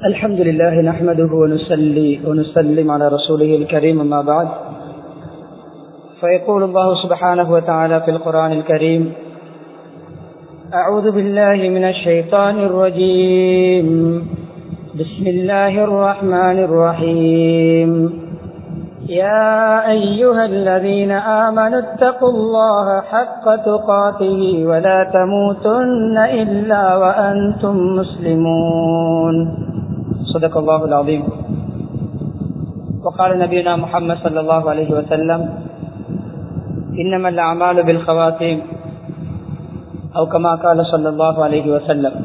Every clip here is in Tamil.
الحمد لله نحمده ونصلي ونسلم على رسوله الكريم أما بعد فيقول الله سبحانه وتعالى في القرآن الكريم أعوذ بالله من الشيطان الرجيم بسم الله الرحمن الرحيم يا أيها الذين آمنوا اتقوا الله حق تقاته ولا تموتن إلا وأنتم مسلمون صدق الله العظيم وقال نبينا محمد صلى الله عليه وسلم إنما الأعمال بالخواتيم أو كما قال صلى الله عليه وسلم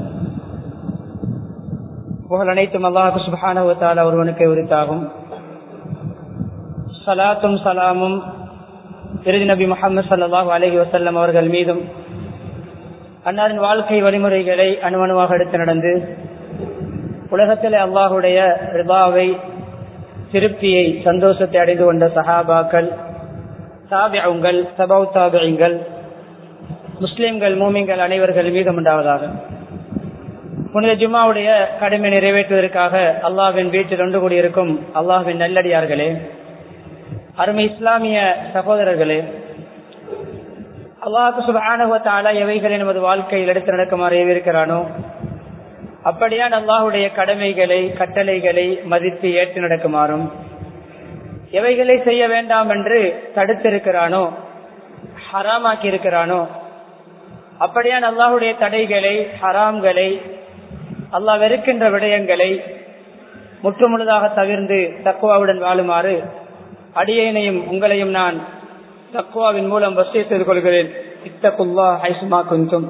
புகழ் அனைத்தும் அல்லாஹு சுபஹானவத்தால் ஒருவனுக்கு உரித்தாகும் சலாத்தும் சலாமும் திருதி நபி முகமது சல்லாஹூ அலஹி வசல்லம் அவர்கள் மீதும் அன்னாரின் வாழ்க்கை வழிமுறைகளை அணுவணுவாக எடுத்து நடந்து உலகத்தில் அல்லாஹுடைய ரிபாவை திருப்தியை சந்தோஷத்தை அடைந்து கொண்ட சஹாபாக்கள் தாபியங்கள் சபௌ தாபியங்கள் முஸ்லிம்கள் மூமிங்கள் அனைவர்கள் மீதும் உண்டாவதாக புனித ஜும்மாவுடைய கடமை நிறைவேற்றுவதற்காக அல்லாஹின் வீட்டில் ஒன்று கூடியிருக்கும் அல்லாஹின் நல்லடியார்களே அருமை இஸ்லாமிய சகோதரர்களே அல்லாஹு சுபானுவத்தால எவைகளை நமது வாழ்க்கையில் எடுத்து நடக்குமாறு ஏவிருக்கிறானோ அப்படியான் அல்லாஹுடைய கடமைகளை கட்டளைகளை மதித்து ஏற்று நடக்குமாறும் எவைகளை செய்ய வேண்டாம் என்று தடுத்திருக்கிறானோ ஹராமாக்கி இருக்கிறானோ அப்படியான் அல்லாஹுடைய தடைகளை ஹராம்களை அல்லாஹ் வெறுக்கின்ற விடயங்களை முற்றுமுழுதாக தவிர்ந்து தக்குவாவுடன் வாழுமாறு அடியேனையும் உங்களையும் நான் தக்குவாவின் மூலம் வசதி செய்து கொள்கிறேன் இத்தகுல்லா ஐசுமா குந்தும்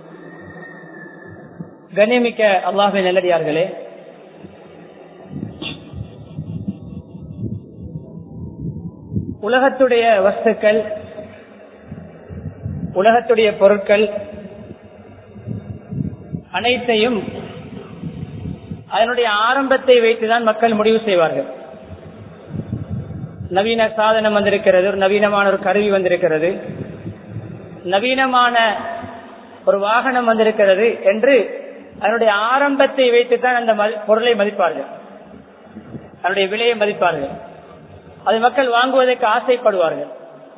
கண்ணியமிக்க அல்லாஹின் நல்லடியார்களே உலகத்துடைய வஸ்துக்கள் உலகத்துடைய பொருட்கள் அனைத்தையும் அதனுடைய ஆரம்பத்தை வைத்துதான் மக்கள் முடிவு செய்வார்கள் நவீன சாதனம் வந்திருக்கிறது ஒரு நவீனமான ஒரு கருவி வந்திருக்கிறது நவீனமான ஒரு வாகனம் வந்திருக்கிறது என்று அதனுடைய ஆரம்பத்தை வைத்துத்தான் அந்த பொருளை மதிப்பார்கள் அதனுடைய விலையை மதிப்பார்கள் அது மக்கள் வாங்குவதற்கு ஆசைப்படுவார்கள்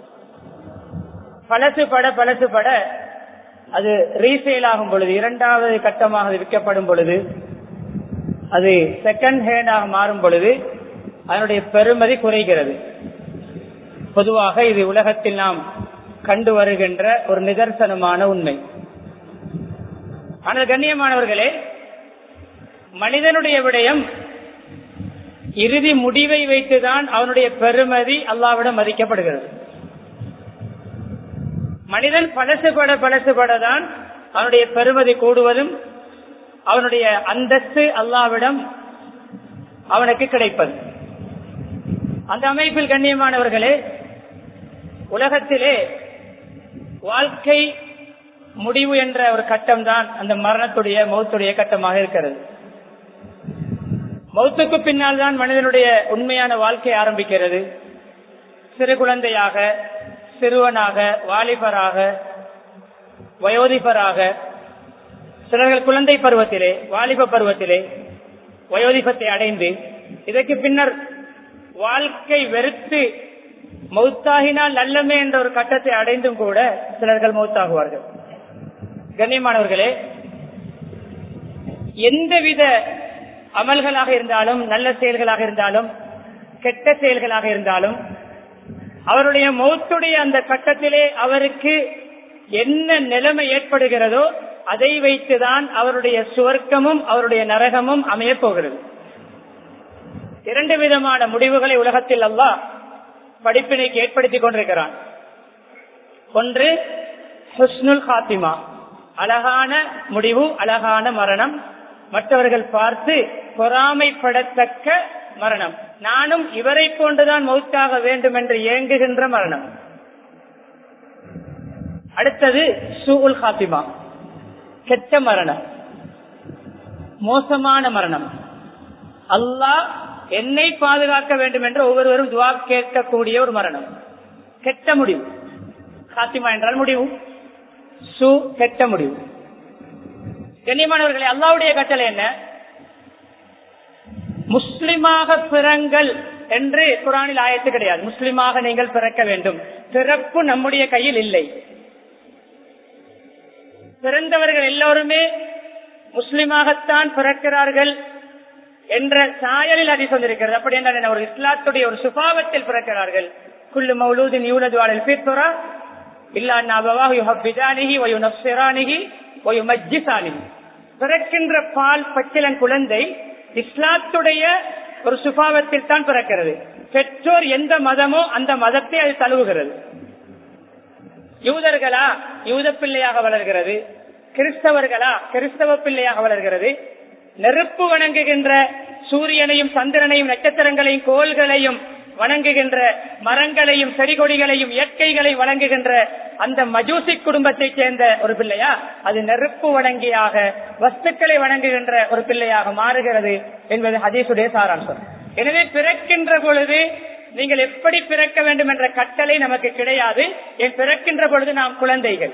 பழசு பட பழசு பட அது ரீசேல் ஆகும் பொழுது இரண்டாவது கட்டமாக விற்கப்படும் பொழுது அது செகண்ட் ஹேண்டாக மாறும் பொழுது அதனுடைய பெருமதி குறைகிறது பொதுவாக இது உலகத்தில் நாம் கண்டு வருகின்ற ஒரு நிதர்சனமான உண்மை ஆனால் கண்ணியமானவர்களே மனிதனுடைய விடயம் இறுதி முடிவை வைத்துதான் அவனுடைய பெருமதி அல்லாவிடம் மதிக்கப்படுகிறது மனிதன் பழசுபட பழசுபட தான் அவனுடைய பெருமதி கூடுவதும் அவனுடைய அந்தஸ்து அல்லாவிடம் அவனுக்கு கிடைப்பது அந்த அமைப்பில் கண்ணியமானவர்களே உலகத்திலே வாழ்க்கை முடிவு என்ற ஒரு கட்டம் தான் அந்த மரணத்துடைய மௌத்துடைய கட்டமாக இருக்கிறது மௌத்துக்கு பின்னால் தான் மனிதனுடைய உண்மையான வாழ்க்கை ஆரம்பிக்கிறது சிறு குழந்தையாக சிறுவனாக வாலிபராக வயோதிபராக சிலர்கள் குழந்தை பருவத்திலே வாலிப பருவத்திலே வயோதிபத்தை அடைந்து இதற்கு பின்னர் வாழ்க்கை வெறுத்து மௌத்தாகினால் நல்லமே என்ற ஒரு கட்டத்தை அடைந்தும் கூட சிலர்கள் மௌத்தாகுவார்கள் கண்ணியமானவர்களே எந்தவித அமல்களாக இருந்தாலும் நல்ல செயல்களாக இருந்தாலும் கெட்ட செயல்களாக இருந்தாலும் அவருடைய மௌத்துடைய அந்த கட்டத்திலே அவருக்கு என்ன நிலைமை ஏற்படுகிறதோ அதை வைத்துதான் அவருடைய சுவர்க்கமும் அவருடைய நரகமும் அமையப் போகிறது இரண்டு விதமான முடிவுகளை உலகத்தில் அல்லா படிப்பினைக்கு ஏற்படுத்திக் கொண்டிருக்கிறான் ஒன்று ஹுஸ்னுல் காத்திமா அழகான முடிவு அழகான மரணம் மற்றவர்கள் பார்த்து பொறாமைப்படத்தக்க மரணம் நானும் இவரை போன்றுதான் மௌத்தாக வேண்டும் என்று ஏங்குகின்ற மரணம் அடுத்தது சூல் காத்திமா கெட்ட மரணம் மோசமான மரணம் அல்லாஹ் என்னை பாதுகாக்க வேண்டும் என்று ஒவ்வொருவரும் துவா கேட்கக்கூடிய ஒரு மரணம் கெட்ட முடிவு காத்திமா என்றால் முடிவு சு கெட்ட முடிவு கண்ணியமானவர்களே அல்லாவுடைய கட்டளை என்ன முஸ்லிமாக பிறங்கள் என்று குரானில் ஆயத்து கிடையாது முஸ்லிமாக நீங்கள் பிறக்க வேண்டும் பிறப்பு நம்முடைய கையில் இல்லை பிறந்தவர்கள் எல்லோருமே முஸ்லிமாகத்தான் பிறக்கிறார்கள் என்ற சாயலில் அதி சொந்திருக்கிறது அப்படி என்றால் ஒரு இஸ்லாத்துடைய ஒரு சுபாவத்தில் பிறக்கிறார்கள் குல்லு மௌலூதின் யூலது வாழல் பித்துரா இல்லா நபவாக யுஹப்பிதானிகி ஒயு நப்சிரானிகி ஒயு மஜ்ஜிசானிகி பிறக்கின்ற பால் பச்சிலன் குழந்தை இஸ்லாத்துடைய ஒரு சுபாவத்தில் தான் பிறக்கிறது பெற்றோர் எந்த மதமோ அந்த மதத்தை அது தழுவுகிறது யூதர்களா யூத பிள்ளையாக வளர்கிறது கிறிஸ்தவர்களா கிறிஸ்தவ பிள்ளையாக வளர்கிறது நெருப்பு வணங்குகின்ற சூரியனையும் சந்திரனையும் நட்சத்திரங்களையும் கோள்களையும் வணங்குகின்ற மரங்களையும் செடிகொடிகளையும் இயற்கைகளை வணங்குகின்ற அந்த மஜூசி குடும்பத்தைச் சேர்ந்த ஒரு பிள்ளையா அது நெருப்பு வணங்கியாக வஸ்துக்களை வணங்குகின்ற ஒரு பிள்ளையாக மாறுகிறது என்பது ஹதீசுடைய சாராம்சம் எனவே பிறக்கின்ற பொழுது நீங்கள் எப்படி பிறக்க வேண்டும் என்ற கட்டளை நமக்கு கிடையாது என் பிறக்கின்ற பொழுது நாம் குழந்தைகள்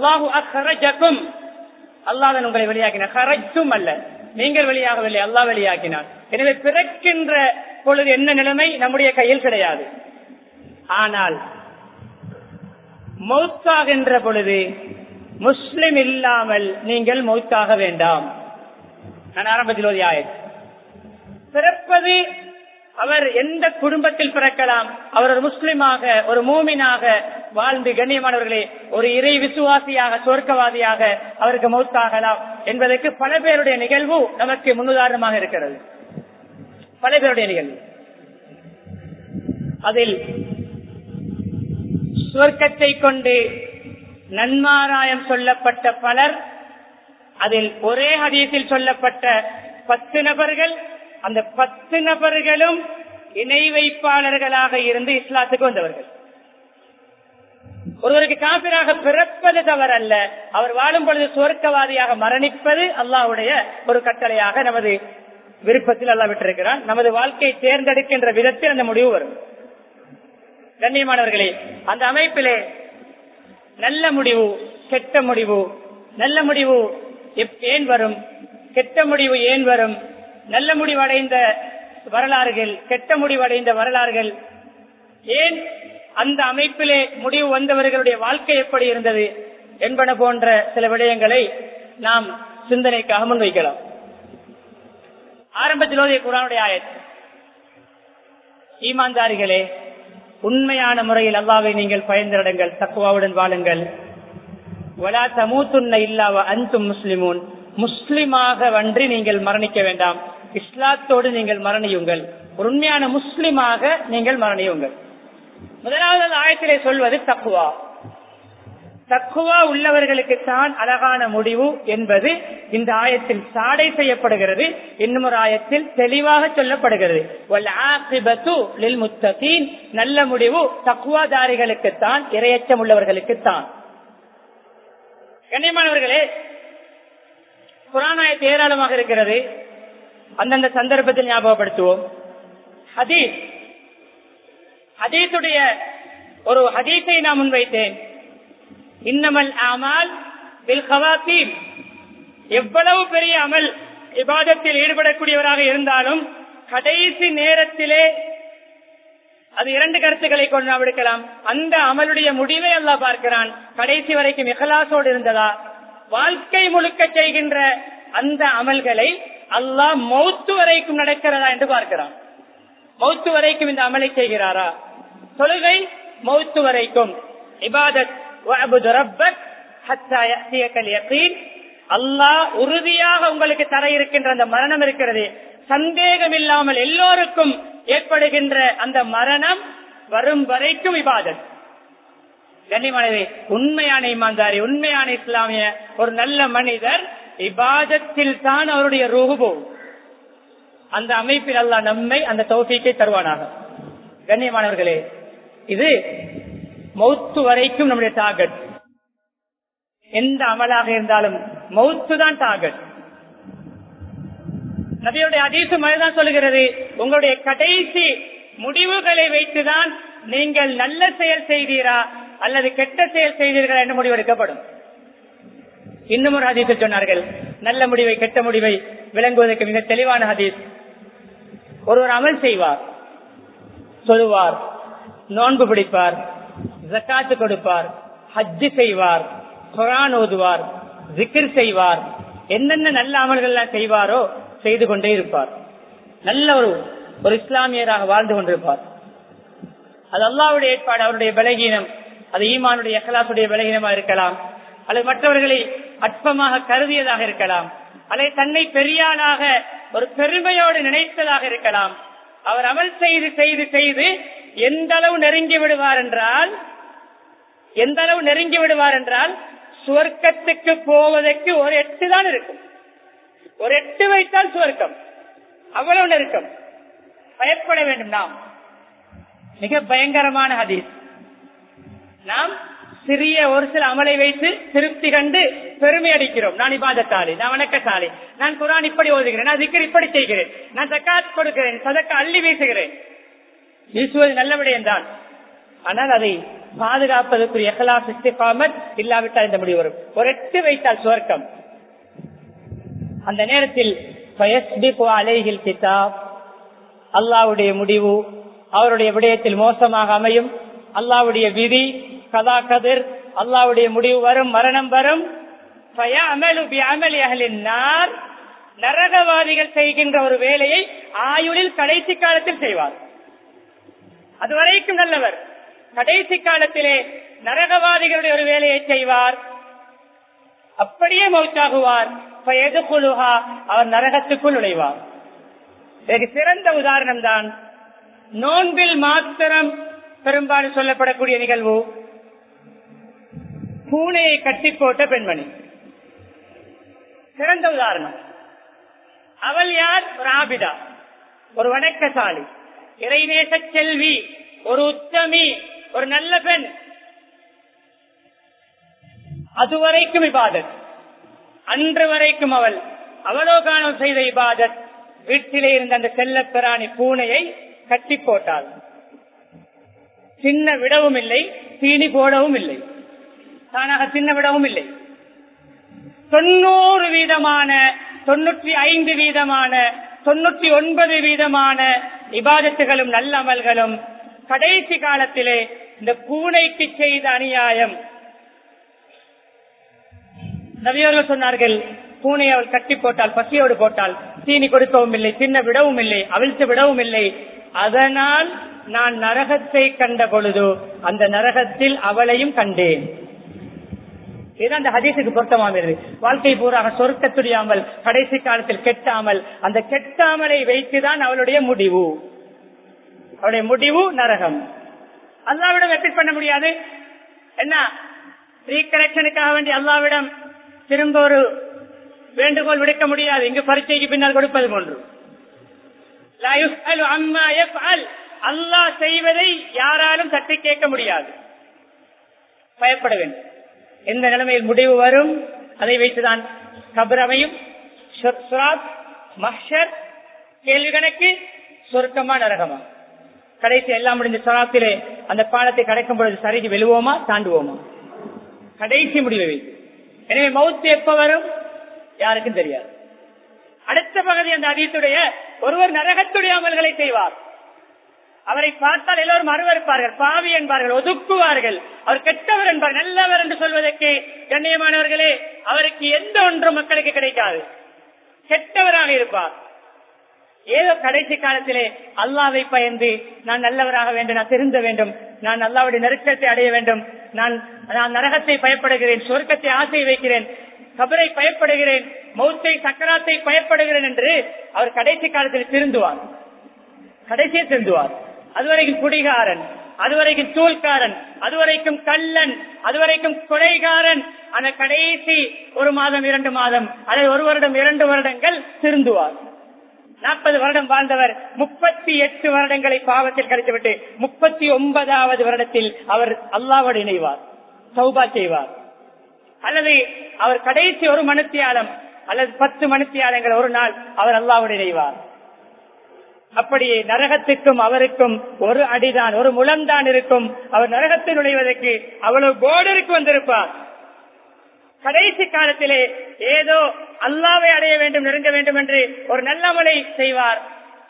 அல்லாதன் உங்களை வெளியாக்கினார் ஹரஜும் அல்ல நீங்கள் வெளியாகவில்லை அல்லா வெளியாக்கினார் எனவே பிறக்கின்ற பொழுது என்ன நிலைமை நம்முடைய கையில் கிடையாது ஆனால் மௌத்தாகின்ற பொழுது முஸ்லிம் இல்லாமல் நீங்கள் மௌத்தாக வேண்டாம் நான் ஆரம்பத்தில் ஒரு ஆயத் பிறப்பது அவர் எந்த குடும்பத்தில் பிறக்கலாம் அவர் ஒரு முஸ்லிமாக ஒரு மூமினாக வாழ்ந்து கண்ணியமானவர்களே ஒரு இறை விசுவாசியாக சொர்க்கவாதியாக அவருக்கு மௌத்தாகலாம் என்பதற்கு பல பேருடைய நிகழ்வு நமக்கு முன்னுதாரணமாக இருக்கிறது பல பேருடைய நிகழ்வு அதில் சுவர்க்கத்தை கொண்டு நன்மாராயம் சொல்லப்பட்ட பலர் அதில் ஒரே ஹதீஸில் சொல்லப்பட்ட பத்து நபர்கள் அந்த பத்து நபர்களும் இணை வைப்பாளர்களாக இருந்து இஸ்லாத்துக்கு வந்தவர்கள் ஒருவருக்கு காபிராக பிறப்பது தவறல்ல அவர் வாழும் பொழுது சுவர்க்கவாதியாக மரணிப்பது அல்லாவுடைய ஒரு கட்டளையாக நமது விருப்பத்தில் அல்லா விட்டிருக்கிறான் நமது வாழ்க்கையை தேர்ந்தெடுக்கின்ற விதத்தில் அந்த முடிவு வரும் கண்ணியமானவர்களே அந்த அமைப்பிலே நல்ல முடிவு கெட்ட முடிவு நல்ல முடிவு ஏன் வரும் கெட்ட முடிவு ஏன் வரும் நல்ல முடிவடைந்த வரலாறுகள் கெட்ட முடிவடைந்த வரலாறுகள் ஏன் அந்த அமைப்பிலே முடிவு வந்தவர்களுடைய வாழ்க்கை எப்படி இருந்தது என்பன போன்ற சில விடயங்களை நாம் சிந்தனைக்காக முன்வைக்கலாம் ஆரம்பத்தில் ஓதிய குரானுடைய ஆயத் ஈமான்தாரிகளே உண்மையான முறையில் அல்லாவை நீங்கள் பயந்திரடுங்கள் தக்குவாவுடன் வாழுங்கள் வலா தமூத்துன்ன இல்லாவ அன்தும் முஸ்லிமூன் முஸ்லிமாக வன்றி நீங்கள் மரணிக்க வேண்டாம் இஸ்லாத்தோடு நீங்கள் மரணியுங்கள் ஒரு உண்மையான முஸ்லிமாக நீங்கள் மரணியுங்கள் முதலாவது ஆயத்திலே சொல்வது தக்குவா தக்குவா உள்ளவர்களுக்கு தான் அழகான முடிவு என்பது இந்த ஆயத்தில் சாடை செய்யப்படுகிறது இன்னும் ஒரு ஆயத்தில் தெளிவாக சொல்லப்படுகிறது நல்ல முடிவு தக்குவாதாரிகளுக்குத்தான் இரையச்சம் உள்ளவர்களுக்குத்தான் கண்ணியமானவர்களே புராணாயத்து ஏராளமாக இருக்கிறது அந்தந்த சந்தர்ப்பத்தில் ஞாபகப்படுத்துவோம் ஹதீஸ் ஹதீஸுடைய ஒரு ஹதீஸை நான் முன்வைத்தேன் இன்னமல் அமல் எவ்வளவு பெரிய அமல் விவாதத்தில் ஈடுபடக்கூடியவராக இருந்தாலும் கடைசி நேரத்திலே அது இரண்டு கருத்துக்களை கொண்டு நாம் எடுக்கலாம் அந்த அமலுடைய முடிவை எல்லாம் பார்க்கிறான் கடைசி வரைக்கும் இகலாசோடு இருந்ததா வாழ்க்கை முழுக்க செய்கின்ற அந்த அமல்களை அல்லாஹ் மௌத்து வரைக்கும் நடக்கிறதா என்று பார்க்கிறான் மௌத்து வரைக்கும் இந்த அமலை செய்கிறாரா தொழுகை மௌத்து வரைக்கும் இபாதத் அல்லாஹ் உறுதியாக உங்களுக்கு தர இருக்கின்ற அந்த மரணம் இருக்கிறது சந்தேகம் இல்லாமல் எல்லோருக்கும் ஏற்படுகின்ற அந்த மரணம் வரும் வரைக்கும் இபாதத் கண்ணியமானது உண்மையான இமான்தாரி உண்மையான இஸ்லாமிய ஒரு நல்ல மனிதர் இபாதத்தில் தான் அவருடைய ரூபு போகும் அந்த அமைப்பில் அல்லா நம்மை அந்த தௌஃபீக்கை தருவானாக கண்ணியமானவர்களே இது மௌத்து வரைக்கும் நம்முடைய டார்கெட் எந்த அமலாக இருந்தாலும் மௌத்து தான் டார்கெட் நபியுடைய அதீசு மழைதான் சொல்லுகிறது உங்களுடைய கடைசி முடிவுகளை வைத்துதான் நீங்கள் நல்ல செயல் செய்தீரா அல்லது கெட்ட செயல் செய்தீர்களா என்று முடிவெடுக்கப்படும் இன்னும் ஒரு ஹதீஸ் சொன்னார்கள் நல்ல முடிவை கெட்ட முடிவை விளங்குவதற்கு மிக தெளிவான ஹதீஸ் ஒருவர் அமல் செய்வார் சொல்லுவார் நோன்பு பிடிப்பார் ஜக்காத்து கொடுப்பார் ஹஜ்ஜு செய்வார் குரான் ஓதுவார் ஜிக்கிர் செய்வார் என்னென்ன நல்ல அமல்கள் எல்லாம் செய்வாரோ செய்து கொண்டே இருப்பார் நல்ல ஒரு ஒரு இஸ்லாமியராக வாழ்ந்து கொண்டிருப்பார் அது அல்லாவுடைய ஏற்பாடு அவருடைய பலகீனம் அது ஈமானுடைய எஹலாசுடைய பலகீனமாக இருக்கலாம் அல்லது மற்றவர்களை அற்பமாக கருதியதாக இருக்கலாம் அல்லது தன்னை பெரியாளாக ஒரு பெருமையோடு நினைத்ததாக இருக்கலாம் அவர் அமல் செய்து செய்து செய்து எந்த அளவு நெருங்கி விடுவார் என்றால் எந்த அளவு நெருங்கி விடுவார் என்றால் சுவர்க்கத்துக்கு போவதற்கு ஒரு எட்டு தான் இருக்கும் ஒரு எட்டு வைத்தால் சுவர்க்கம் அவ்வளவு நெருக்கம் பயப்பட வேண்டும் நாம் மிக பயங்கரமான ஹதீஸ் நாம் சிறிய ஒரு சில அமலை வைத்து திருப்தி கண்டு பெருமை அடிக்கிறோம் நான் இபாதத்தாளி நான் வணக்கத்தாளி நான் குரான் இப்படி ஓதுகிறேன் நான் திக்கர் இப்படி செய்கிறேன் நான் தக்காத் கொடுக்கிறேன் சதக்க அள்ளி வீசுகிறேன் வீசுவது நல்ல விடயம் தான் ஆனால் அதை பாதுகாப்பதற்குரிய எஹலாஸ் இஸ்திகாமத் இல்லாவிட்டால் இந்த முடிவு வரும் ஒரு எட்டு வைத்தால் சுவர்க்கம் அந்த நேரத்தில் அலைகில் கிதாப் அல்லாவுடைய முடிவு அவருடைய விடயத்தில் மோசமாக அமையும் அல்லாவுடைய விதி கதா கதிர் அல்லாவுடைய முடிவு வரும் மரணம் வரும் நரகவாதிகள் செய்கின்ற ஒரு வேலையை ஆயுளில் கடைசி காலத்தில் செய்வார் அதுவரைக்கும் நல்லவர் கடைசி காலத்திலே நரகவாதிகளுடைய ஒரு வேலையை செய்வார் அப்படியே மௌத்தாகுவார் அவர் நரகத்துக்குள் நுழைவார் இதற்கு சிறந்த உதாரணம் தான் நோன்பில் மாத்திரம் பெரும்பாலும் சொல்லப்படக்கூடிய நிகழ்வு பூனையை கட்டி போட்ட பெண்மணி சிறந்த உதாரணம் அவள் யார் ஒரு ஆபிதா ஒரு வணக்கசாலி இறைநேச செல்வி ஒரு உத்தமி ஒரு நல்ல பெண் அதுவரைக்கும் இபாதத் அன்று வரைக்கும் அவள் அவலோகானம் செய்த இபாதத் வீட்டிலே இருந்த அந்த செல்ல பிராணி பூனையை கட்டி போட்டாள் சின்ன விடவும் இல்லை தீனி போடவும் இல்லை தானாக சின்ன விடவும் இல்லை தொண்ணூறு வீதமான தொண்ணூற்றி ஐந்து வீதமான தொண்ணூற்றி ஒன்பது வீதமான இபாதத்துகளும் நல்ல அமல்களும் கடைசி காலத்திலே இந்த பூனைக்கு செய்த அநியாயம் நவியர்கள் சொன்னார்கள் பூனை அவள் கட்டி போட்டால் பசியோடு போட்டால் தீனி கொடுக்கவும் இல்லை சின்ன விடவும் இல்லை அவிழ்த்து விடவும் இல்லை அதனால் நான் நரகத்தை கண்ட பொழுது அந்த நரகத்தில் அவளையும் கண்டேன் இது அந்த ஹதீஸுக்கு பொருத்தமாகிறது வாழ்க்கை பூராக சொர்க்கத்துடையாமல் கடைசி காலத்தில் கெட்டாமல் அந்த கெட்டாமலை வைத்துதான் அவளுடைய முடிவு அவளுடைய முடிவு நரகம் அல்லாவிடம் எப்படி பண்ண முடியாது என்ன ரீகரெக்ஷனுக்காக வேண்டி அல்லாவிடம் திரும்ப ஒரு வேண்டுகோள் விடுக்க முடியாது இங்கு பரீட்சைக்கு பின்னால் கொடுப்பது போன்று அல்லாஹ் செய்வதை யாராலும் தட்டி கேட்க முடியாது பயப்பட வேண்டும் எந்த நிலைமையில் முடிவு வரும் அதை வைத்துதான் கபரமையும் கேள்வி கணக்கு சொர்க்கமா நரகமா கடைசி எல்லாம் முடிஞ்ச சராத்திலே அந்த பாலத்தை கடக்கும் பொழுது சரிக்கு வெல்லுவோமா தாண்டுவோமா கடைசி முடிவை வைத்து எனவே மவுத்து எப்ப வரும் யாருக்கும் தெரியாது அடுத்த பகுதி அந்த அதீத்துடைய ஒருவர் நரகத்துடைய அமல்களை செய்வார் அவரை பார்த்தால் எல்லோரும் அருவருப்பார்கள் பாவி என்பார்கள் ஒதுக்குவார்கள் அவர் கெட்டவர் என்பார் நல்லவர் என்று சொல்வதற்கு கண்ணியமானவர்களே அவருக்கு எந்த ஒன்றும் மக்களுக்கு கிடைக்காது கெட்டவராக இருப்பார் ஏதோ கடைசி காலத்திலே அல்லாவை பயந்து நான் நல்லவராக வேண்டும் நான் திருந்த வேண்டும் நான் அல்லாவுடைய நெருக்கத்தை அடைய வேண்டும் நான் நான் நரகத்தை பயப்படுகிறேன் சொர்க்கத்தை ஆசை வைக்கிறேன் கபரை பயப்படுகிறேன் மௌத்தை சக்கராத்தை பயப்படுகிறேன் என்று அவர் கடைசி காலத்தில் திருந்துவார் கடைசியை திருந்துவார் அதுவரைக்கும் குடிகாரன் அதுவரைக்கும் தூள்காரன் அதுவரைக்கும் கள்ளன் அதுவரைக்கும் கொலைகாரன் அந்த கடைசி ஒரு மாதம் இரண்டு மாதம் அல்லது ஒரு வருடம் இரண்டு வருடங்கள் திருந்துவார் நாற்பது வருடம் வாழ்ந்தவர் முப்பத்தி எட்டு வருடங்களை பாவத்தில் கழித்துவிட்டு முப்பத்தி ஒன்பதாவது வருடத்தில் அவர் அல்லாவோடு இணைவார் சௌபா செய்வார் அல்லது அவர் கடைசி ஒரு மனுத்தியாலம் அல்லது பத்து மனுத்தியாலங்கள் ஒரு நாள் அவர் அல்லாவோடு இணைவார் அப்படியே நரகத்துக்கும் அவருக்கும் ஒரு அடிதான் ஒரு முழம்தான் இருக்கும் அவர் நரகத்தில் நுழைவதற்கு அவ்வளவு போர்டருக்கு வந்திருப்பார் கடைசி காலத்திலே ஏதோ அல்லாவை அடைய வேண்டும் நெருங்க வேண்டும் என்று ஒரு நல்ல அமலை செய்வார்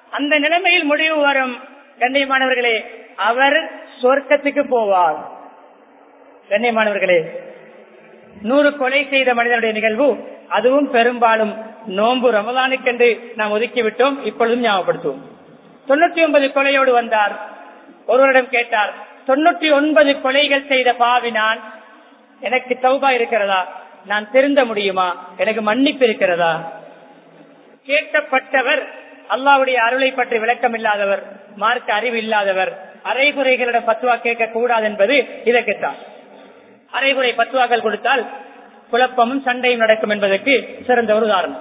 அந்த நிலைமையில் முடிவு வரும் கண்ணியமானவர்களே அவர் சொர்க்கத்துக்கு போவார் கண்ணியமானவர்களே நூறு கொலை செய்த மனிதனுடைய நிகழ்வு அதுவும் பெரும்பாலும் நோன்பு ரமலானுக்கென்று நாம் ஒதுக்கிவிட்டோம் இப்பொழுதும் ஞாபகப்படுத்துவோம் தொண்ணூத்தி ஒன்பது கொலையோடு வந்தார் ஒருவரிடம் கேட்டார் தொண்ணூத்தி ஒன்பது கொலைகள் செய்த பாவி நான் எனக்கு தௌபா இருக்கிறதா நான் திருந்த முடியுமா எனக்கு மன்னிப்பு இருக்கிறதா கேட்கப்பட்டவர் அல்லாவுடைய அருளை பற்றி விளக்கம் இல்லாதவர் மார்க்க அறிவு இல்லாதவர் அரைகுறைகளிடம் பத்துவா கேட்க கூடாது என்பது இதற்குத்தான் அரைகுறை பத்துவாக்கள் கொடுத்தால் குழப்பமும் சண்டையும் நடக்கும் என்பதற்கு சிறந்த ஒரு உதாரணம்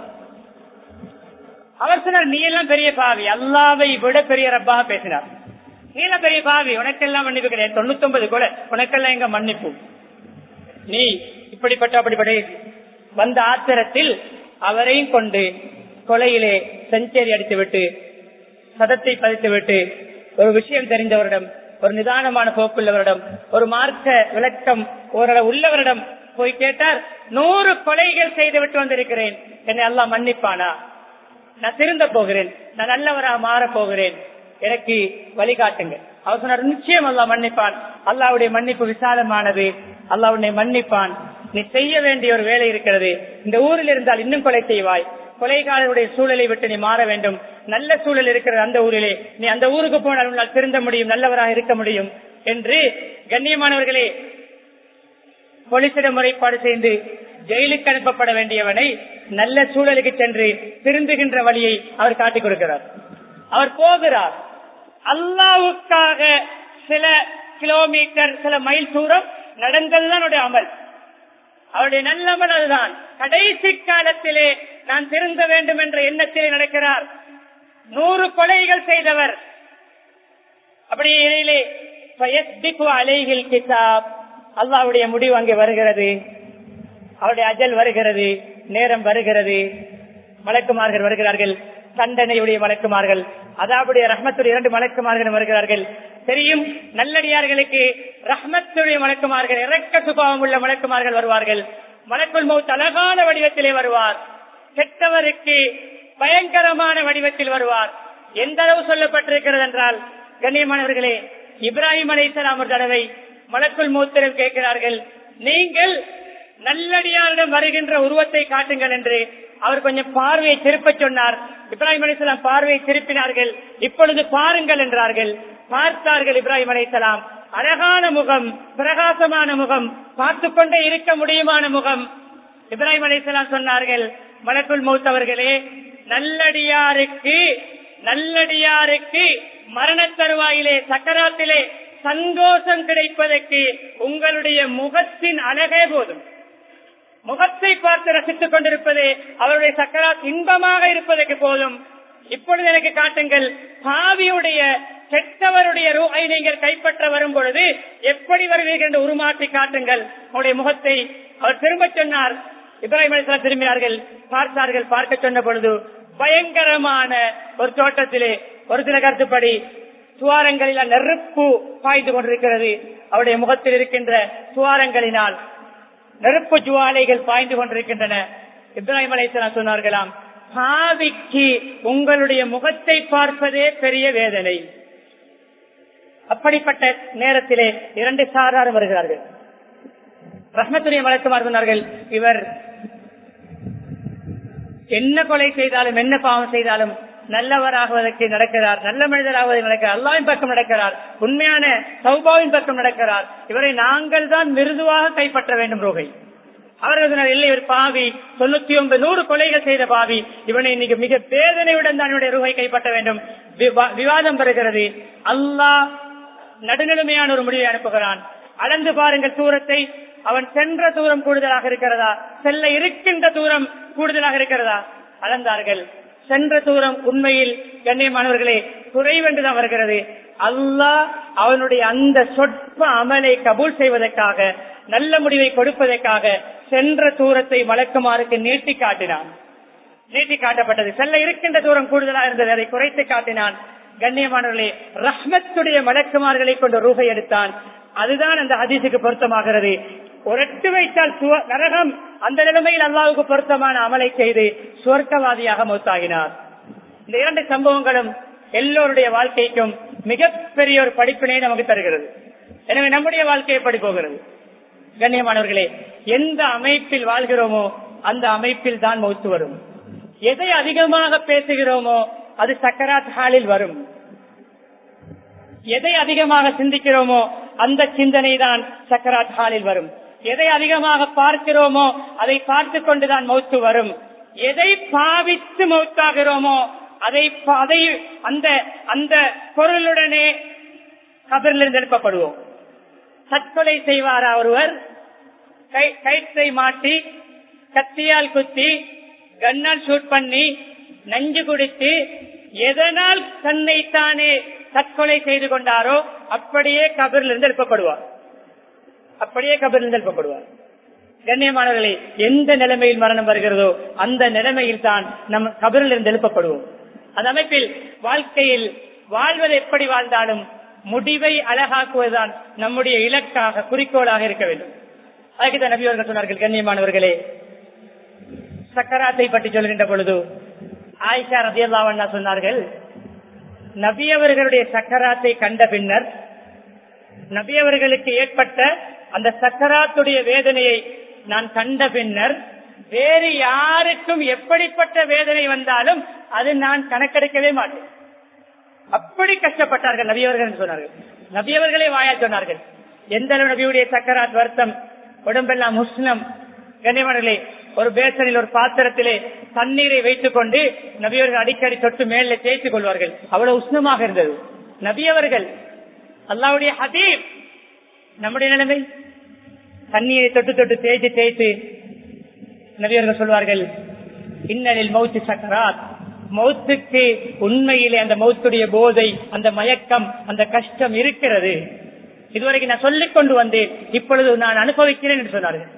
அவர் சொன்னார் நீ எல்லாம் பெரிய பாவி அல்லாவை விட பெரிய ரப்பாக பேசினார் நீ எல்லாம் பெரிய பாவி உனக்கெல்லாம் மன்னிப்பு கிடையாது தொண்ணூத்தி ஒன்பது கூட உனக்கெல்லாம் எங்க மன்னிப்பு நீ இப்படிப்பட்ட அப்படிப்பட்ட வந்த ஆத்திரத்தில் அவரையும் கொண்டு கொலையிலே செஞ்சேரி அடித்துவிட்டு சதத்தை பதித்துவிட்டு ஒரு விஷயம் தெரிந்தவரிடம் ஒரு நிதானமான போக்குள்ளவரிடம் ஒரு மார்க்க விளக்கம் ஓரளவு உள்ளவரிடம் போய் கேட்டார் நூறு கொலைகள் செய்து விட்டு வந்திருக்கிறேன் என்னை எல்லாம் மன்னிப்பானா நான் திருந்த போகிறேன் நான் நல்லவராக மாற போகிறேன் எனக்கு வழிகாட்டுங்க அவர் சொன்னார் நிச்சயம் அல்லா மன்னிப்பான் அல்லாவுடைய மன்னிப்பு விசாலமானது அல்லாவுடைய மன்னிப்பான் நீ செய்ய வேண்டிய ஒரு வேலை இருக்கிறது இந்த ஊரில் இருந்தால் இன்னும் கொலை செய்வாய் கொலைகாரருடைய சூழலை விட்டு நீ மாற வேண்டும் நல்ல சூழல் இருக்கிற அந்த ஊரிலே நீ அந்த ஊருக்கு போனால் உன்னால் திருந்த முடியும் நல்லவராக இருக்க முடியும் என்று கண்ணியமானவர்களே போலீசிடம் முறைப்பாடு செய்து ஜெயிலுக்கு அனுப்பப்பட வேண்டியவனை நல்ல சூழலுக்கு சென்று திருந்துகின்ற வழியை அவர் காட்டிக் கொடுக்கிறார் அவர் போகிறார் அல்லாவுக்காக சில கிலோமீட்டர் சில மைல் தூரம் நடந்ததுதான் அமல் அவருடைய நல்லமல் அதுதான் கடைசி காலத்திலே நான் திருந்த வேண்டும் என்ற எண்ணத்திலே நடக்கிறார் நூறு கொலைகள் செய்தவர் அப்படி இடையிலே அலைகள் கிதாப் அல்லாவுடைய முடிவு அங்கே வருகிறது அவருடைய அஜல் வருகிறது நேரம் வருகிறது மலக்குமார்கள் வருகிறார்கள் தண்டனையுடைய மலக்குமார்கள் அதாவுடைய ரஹ்மத்துடைய இரண்டு மலக்குமார்கள் வருகிறார்கள் தெரியும் நல்லடியார்களுக்கு ரஹ்மத்துடைய மலக்குமார்கள் இறக்க சுபாவம் உள்ள மலக்குமார்கள் வருவார்கள் மலக்குள் மௌத் அழகான வடிவத்திலே வருவார் கெட்டவருக்கு பயங்கரமான வடிவத்தில் வருவார் எந்த அளவு சொல்லப்பட்டிருக்கிறது என்றால் கண்ணியமானவர்களே இப்ராஹிம் அலைசலாம் ஒரு தடவை மலக்குள் மூத்திரம் கேட்கிறார்கள் நீங்கள் நல்லடியாரிடம் வருகின்ற உருவத்தை காட்டுங்கள் என்று அவர் கொஞ்சம் பார்வையை திருப்ப சொன்னார் இப்ராஹிம் அலிசலாம் பார்வையை திருப்பினார்கள் இப்பொழுது பாருங்கள் என்றார்கள் பார்த்தார்கள் இப்ராஹிம் அலிசலாம் அழகான முகம் பிரகாசமான முகம் பார்த்து கொண்டே இருக்க முடியுமான முகம் இப்ராஹிம் அலிசலாம் சொன்னார்கள் மலக்குள் மூத்தவர்களே நல்லடியாருக்கு நல்லடியாருக்கு மரண தருவாயிலே சக்கராத்திலே சந்தோஷம் கிடைப்பதற்கு உங்களுடைய முகத்தின் அழகே போதும் முகத்தை பார்த்து ரசித்துக் கொண்டிருப்பது அவருடைய சக்கராத் இன்பமாக இருப்பதற்கு போதும் இப்பொழுது எனக்கு காட்டுங்கள் பாவியுடைய கெட்டவருடைய ரூஹை நீங்கள் கைப்பற்ற வரும் பொழுது எப்படி வருவீர்கள் என்று உருமாற்றி காட்டுங்கள் அவருடைய முகத்தை அவர் திரும்ப சொன்னார் இப்ராஹிம் அலிஸ்லாம் திரும்பினார்கள் பார்த்தார்கள் பார்க்க சொன்ன பொழுது பயங்கரமான ஒரு தோட்டத்திலே ஒரு சில கருத்துப்படி துவாரங்களில் நெருப்பு பாய்ந்து கொண்டிருக்கிறது அவருடைய முகத்தில் இருக்கின்ற துவாரங்களினால் நெருப்பு ஜுவாலைகள் பாய்ந்து கொண்டிருக்கின்றன இப்ராஹிம் அலைசலாம் சொன்னார்களாம் பாவிக்கு உங்களுடைய முகத்தை பார்ப்பதே பெரிய வேதனை அப்படிப்பட்ட நேரத்திலே இரண்டு சாராரும் வருகிறார்கள் ரஹ்மத்துடைய வழக்கமாக சொன்னார்கள் இவர் என்ன கொலை செய்தாலும் என்ன பாவம் செய்தாலும் நல்லவராகுவதற்கு நடக்கிறார் நல்ல மனிதராகுவதற்கு நடக்கிறார் அல்லாவின் பக்கம் நடக்கிறார் உண்மையான சௌபாவின் பக்கம் நடக்கிறார் இவரை நாங்கள் தான் மிருதுவாக கைப்பற்ற வேண்டும் ரோகை அவர்கள் சொன்னார் இல்லை ஒரு பாவி தொண்ணூத்தி ஒன்பது நூறு கொலைகள் செய்த பாவி இவனை இன்னைக்கு மிக வேதனையுடன் தான் என்னுடைய ரூகை கைப்பற்ற வேண்டும் விவாதம் பெறுகிறது அல்லாஹ் நடுநிலைமையான ஒரு முடிவை அனுப்புகிறான் அளந்து பாருங்கள் தூரத்தை அவன் சென்ற தூரம் கூடுதலாக இருக்கிறதா செல்ல இருக்கின்ற தூரம் கூடுதலாக இருக்கிறதா அளந்தார்கள் சென்ற தூரம் உண்மையில் கண்ணியமானவர்களே குறைவென்றுதான் வருகிறது அல்லாஹ் அவனுடைய அந்த சொற்ப அமலை கபூல் செய்வதற்காக நல்ல முடிவை கொடுப்பதற்காக சென்ற தூரத்தை வழக்குமாறுக்கு நீட்டி காட்டினான் நீட்டி காட்டப்பட்டது செல்ல இருக்கின்ற தூரம் கூடுதலாக இருந்தது அதை குறைத்து காட்டினான் கண்ணியமானவர்களே ரஹ்மத்துடைய மலக்குமார்களை கொண்டு ரூபை எடுத்தான் அதுதான் அந்த ஹதீஸுக்கு பொருத்தமாகிறது ஒரட்டு வைத்தால் நரகம் அந்த நிலைமையில் அல்லாவுக்கு பொருத்தமான அமலை செய்து சுவர்க்கவாதியாக மூத்தாகினார் இந்த இரண்டு சம்பவங்களும் எல்லோருடைய வாழ்க்கைக்கும் மிகப்பெரிய ஒரு படிப்பினை நமக்கு தருகிறது எனவே நம்முடைய வாழ்க்கை எப்படி போகிறது கண்ணியமானவர்களே எந்த அமைப்பில் வாழ்கிறோமோ அந்த அமைப்பில் தான் மௌத்து வரும் எதை அதிகமாக பேசுகிறோமோ அது சக்கராத் ஹாலில் வரும் எதை அதிகமாக சிந்திக்கிறோமோ அந்த சிந்தனை தான் சக்கராத் ஹாலில் வரும் எதை அதிகமாக பார்க்கிறோமோ அதை பார்த்து கொண்டுதான் மௌத்து வரும் எதை பாவித்து மௌத்தாகிறோமோ அதை அதை அந்த அந்த பொருளுடனே கபரிலிருந்து எழுப்பப்படுவோம் தற்கொலை செய்வாரா ஒருவர் கயிற்றை மாட்டி கத்தியால் குத்தி கண்ணால் ஷூட் பண்ணி நஞ்சு குடித்து எதனால் தன்னை தானே தற்கொலை செய்து கொண்டாரோ அப்படியே கபரிலிருந்து எழுப்பப்படுவார் அப்படியே கபரிலிருந்து எழுப்பப்படுவார் கண்ணியமானவர்களே எந்த நிலைமையில் மரணம் வருகிறதோ அந்த நிலைமையில் தான் நம் கபரில் இருந்து எழுப்பப்படுவோம் அந்த அமைப்பில் வாழ்க்கையில் வாழ்வது எப்படி வாழ்ந்தாலும் முடிவை அழகாக்குவதுதான் நம்முடைய இலக்காக குறிக்கோளாக இருக்க வேண்டும் அதுக்கு தான் நபி அவர்கள் சொன்னார்கள் கண்ணியமானவர்களே சக்கராத்தை பற்றி சொல்கின்ற பொழுது ஆயிஷா ரதியல்லாவண்ணா சொன்னார்கள் நபி அவர்களுடைய சக்கராத்தை கண்ட பின்னர் நபி அவர்களுக்கு ஏற்பட்ட அந்த சக்கராத்துடைய வேதனையை நான் கண்ட பின்னர் வேறு யாருக்கும் எப்படிப்பட்ட வேதனை வந்தாலும் அது நான் கணக்கெடுக்கவே மாட்டேன் அப்படி கஷ்டப்பட்டார்கள் நபியவர்கள் சொன்னார்கள் நபியவர்களே வாயா சொன்னார்கள் எந்த அளவு நபியுடைய சக்கராத் வருத்தம் உடம்பெல்லாம் முஸ்லம் கண்ணியமர்களே ஒரு பேசனில் ஒரு பாத்திரத்திலே தண்ணீரை வைத்துக் கொண்டு நபியவர்கள் அடிக்கடி தொட்டு மேல தேய்த்துக் கொள்வார்கள் அவ்வளவு உஷ்ணமாக இருந்தது நபியவர்கள் அல்லாவுடைய ஹதீப் நம்முடைய நிலைமை தண்ணீரை தொட்டு தொட்டு தேய்த்து தேய்த்து நபியர்கள் சொல்வார்கள் இன்னலில் மௌத்து சக்கராத் மௌத்துக்கு உண்மையிலே அந்த மௌத்துடைய போதை அந்த மயக்கம் அந்த கஷ்டம் இருக்கிறது இதுவரைக்கும் நான் சொல்லிக் கொண்டு வந்தேன் இப்பொழுது நான் அனுபவிக்கிறேன் என்று சொன்னார்கள்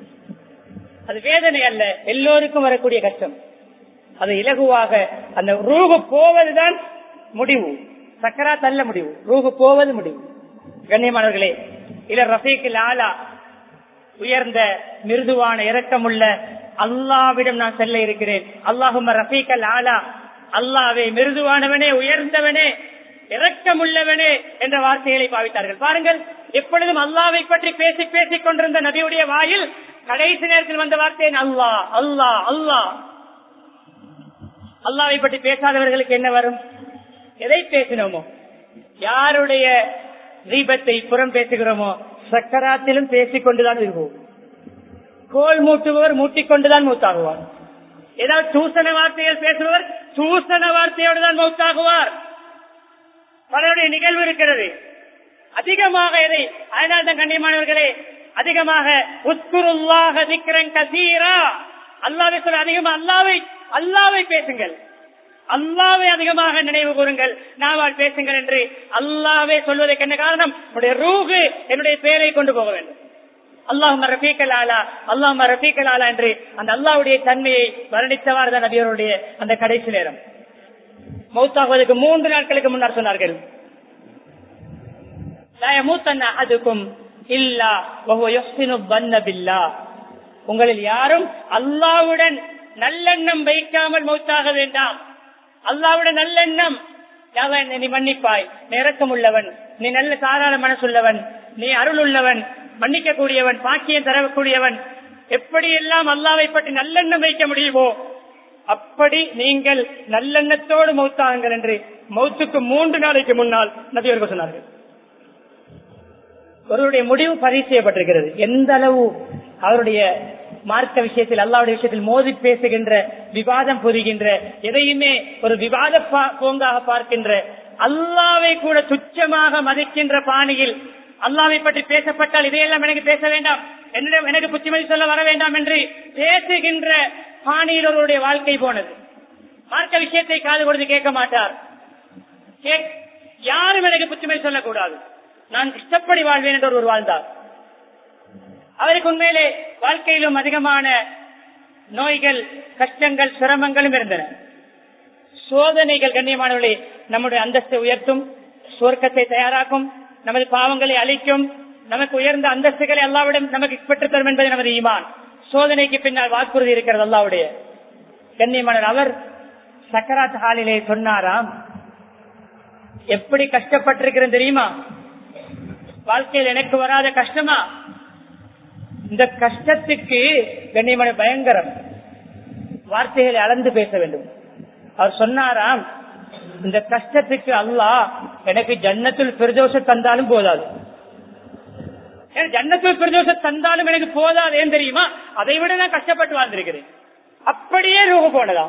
அது வேதனை அல்ல எல்லோருக்கும் வரக்கூடிய கஷ்டம் அது இலகுவாக அந்த ரூகு போவதுதான் முடிவு சக்கரா தள்ள முடிவு ரூகு போவது முடிவு கண்ணியமானவர்களே இல்ல ரஃபீக்கில் ஆலா உயர்ந்த மிருதுவான இரக்கமுள்ள அல்லாவிடம் நான் செல்ல இருக்கிறேன் அல்லாஹும் ரஃபீக்கல் ஆலா அல்லாவே மிருதுவானவனே உயர்ந்தவனே இரக்கமுள்ளவனே என்ற வார்த்தைகளை பாவித்தார்கள் பாருங்கள் எப்பொழுதும் அல்லாவை பற்றி பேசி பேசிக் கொண்டிருந்த நபியுடைய வாயில் கடைசி நேரத்தில் வந்த வார்த்தை அல்லா அல்லா அல்லா அல்லாவை பற்றி பேசாதவர்களுக்கு என்ன வரும் எதை பேசினோமோ யாருடைய தீபத்தை புறம் பேசுகிறோமோ சக்கராத்திலும் பேசிக் கொண்டுதான் இருப்போம் கோல் மூட்டுபவர் மூட்டிக்கொண்டுதான் மூத்தாகுவார் ஏதாவது சூசன வார்த்தைகள் பேசுபவர் சூசன வார்த்தையோடு தான் மௌத்தாகுவார் பலருடைய நிகழ்வு இருக்கிறது அதிகமாக எதை அதனால் தான் கண்ணியமானவர்களே அதிகமாக உஸ்குருல்லாக திக்கிறன் கசீரா அல்லாவை சொல்ல அதிகமா அல்லாவை அல்லாவை பேசுங்கள் அல்லாவை அதிகமாக நினைவு கூறுங்கள் நாவால் பேசுங்கள் என்று அல்லாவே சொல்வதற்கு என்ன காரணம் உடைய ரூகு என்னுடைய பெயரை கொண்டு போக வேண்டும் அல்லாஹும் ரஃபீக்கல் ஆலா அல்லாஹும் ரஃபீக்கல் ஆலா என்று அந்த அல்லாவுடைய தன்மையை வர்ணித்தவாறு தான் நபியருடைய அந்த கடைசி நேரம் மௌத்தாகுவதற்கு மூன்று நாட்களுக்கு முன்னர் சொன்னார்கள் அதுக்கும் இல்லா பில்லா உங்களில் யாரும் அல்லாவுடன் நல்லெண்ணம் வைக்காமல் மௌத்தாக வேண்டாம் அல்லாவுடன் நல்லெண்ணம் நீ மன்னிப்பாய் நீ இறக்கம் உள்ளவன் நீ நல்ல சாதாரண மனசுள்ளவன் நீ அருள் உள்ளவன் மன்னிக்க கூடியவன் பாக்கியம் தரக்கூடியவன் எப்படி எல்லாம் அல்லாவை பற்றி நல்லெண்ணம் வைக்க முடியுமோ அப்படி நீங்கள் நல்லெண்ணத்தோடு மௌத்தாகுங்கள் என்று மௌத்துக்கு மூன்று நாளைக்கு முன்னால் நபியர்கள் சொன்னார்கள் ஒருவருடைய முடிவு பதிவு செய்யப்பட்டிருக்கிறது எந்த அளவு அவருடைய மார்க்க விஷயத்தில் அல்லாவுடைய விஷயத்தில் மோதி பேசுகின்ற விவாதம் புரிகின்ற எதையுமே ஒரு விவாத போங்காக பார்க்கின்ற அல்லாவை கூட துச்சமாக மதிக்கின்ற பாணியில் அல்லாவை பற்றி பேசப்பட்டால் இதையெல்லாம் எனக்கு பேச வேண்டாம் என்னிடம் எனக்கு புத்திமதி சொல்ல வர வேண்டாம் என்று பேசுகின்ற பாணியில் ஒருவருடைய வாழ்க்கை போனது மார்க்க விஷயத்தை காது கொடுத்து கேட்க மாட்டார் யாரும் எனக்கு புத்திமதி சொல்லக்கூடாது நான் இஷ்டப்படி வாழ்வேன் என்று ஒருவர் வாழ்ந்தார் அவருக்கு உண்மையிலே வாழ்க்கையிலும் அதிகமான நோய்கள் கஷ்டங்கள் சிரமங்களும் இருந்தன சோதனைகள் கண்ணியமானவர்களே நம்முடைய அந்தஸ்தை உயர்த்தும் சுவர்க்கத்தை தயாராக்கும் நமது பாவங்களை அழிக்கும் நமக்கு உயர்ந்த அந்தஸ்துகளை அல்லாவிடம் நமக்கு பெற்றுத் தரும் என்பது நமது ஈமான் சோதனைக்கு பின்னால் வாக்குறுதி இருக்கிறது அல்லாவுடைய கண்ணியமானவர் அவர் சக்கராத் ஹாலிலே சொன்னாராம் எப்படி கஷ்டப்பட்டிருக்கிறேன் தெரியுமா வாழ்க்கையில் எனக்கு வராத கஷ்டமா இந்த கஷ்டத்துக்கு கண்ணியமான பயங்கரம் வார்த்தைகளை அளந்து பேச வேண்டும் அவர் சொன்னாராம் இந்த கஷ்டத்துக்கு அல்லாஹ் எனக்கு ஜன்னத்துல் பிரதோஷ தந்தாலும் போதாது எனக்கு ஜன்னத்துல் பிரதோஷ தந்தாலும் எனக்கு போதாது ஏன் தெரியுமா அதை விட நான் கஷ்டப்பட்டு வாழ்ந்திருக்கிறேன் அப்படியே ரூப போனதா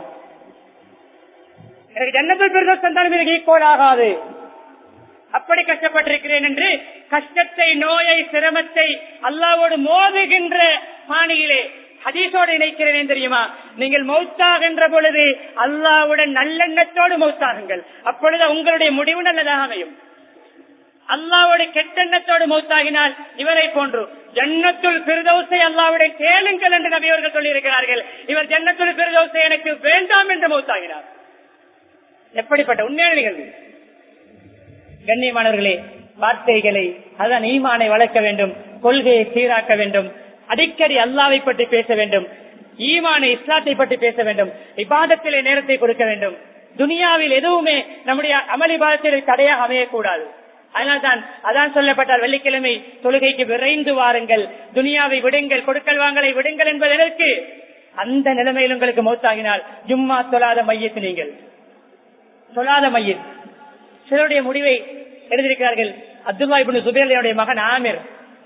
எனக்கு ஜன்னத்துல் பிரதோஷ தந்தாலும் எனக்கு ஈக்குவல் ஆகாது அப்படி கஷ்டப்பட்டிருக்கிறேன் என்று கஷ்டத்தை நோயை சிரமத்தை அல்லாவோடு மோதுகின்ற பாணியிலே ஹதீஸோடு இணைக்கிறேன் தெரியுமா நீங்கள் மௌத்தாகின்ற பொழுது அல்லாவுடன் நல்லெண்ணத்தோடு மௌத்தாகுங்கள் அப்பொழுது உங்களுடைய முடிவு நல்லதாக அமையும் அல்லாவோட கெட்டெண்ணத்தோடு மௌத்தாகினால் இவரை போன்று ஜன்னத்துள் பிரதோசை அல்லாவுடைய கேளுங்கள் என்று நபியவர்கள் சொல்லியிருக்கிறார்கள் இவர் ஜன்னத்துள் பிரதோசை எனக்கு வேண்டாம் என்று மௌத்தாகினார் எப்படிப்பட்ட உண்மையான நிகழ்வு கண்ணியமானவர்களே வார்த்தைகளை அதான் ஈமானை வளர்க்க வேண்டும் கொள்கையை சீராக்க வேண்டும் அடிக்கடி அல்லாவை பற்றி பேச வேண்டும் ஈமானை இஸ்லாத்தை பற்றி பேச வேண்டும் இபாதத்திலே நேரத்தை கொடுக்க வேண்டும் துனியாவில் எதுவுமே நம்முடைய அமளிபாதத்தில் தடையாக அமையக்கூடாது அதனால்தான் அதான் சொல்லப்பட்டால் வெள்ளிக்கிழமை தொழுகைக்கு விரைந்து வாருங்கள் துனியாவை விடுங்கள் கொடுக்கல் வாங்கலை விடுங்கள் என்பதற்கு அந்த நிலைமையில் உங்களுக்கு மௌத்தாகினால் ஜும்மா தொழாத மையத்து நீங்கள் தொழாத மையம் சிலருடைய முடிவை எழுதியிருக்கிறார்கள் அப்துல்லா இபின் சுபேலினுடைய மகன் ஆமிர்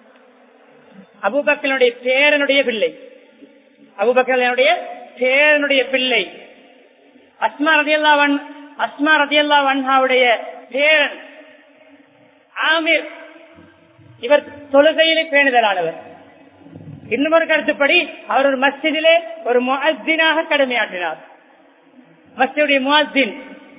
அபுபக்கனுடைய பேரனுடைய பிள்ளை அபுபக்கனுடைய பேரனுடைய பிள்ளை அஸ்மா ரதியல்லா வன் அஸ்மா ரதியல்லா வன்ஹாவுடைய பேரன் ஆமிர் இவர் தொழுகையிலே பேணுதலானவர் இன்னும் ஒரு கருத்துப்படி அவர் ஒரு மஸ்ஜிதிலே ஒரு முஅத்தினாக கடமையாற்றினார் மஸ்ஜிடைய முஅத்தின்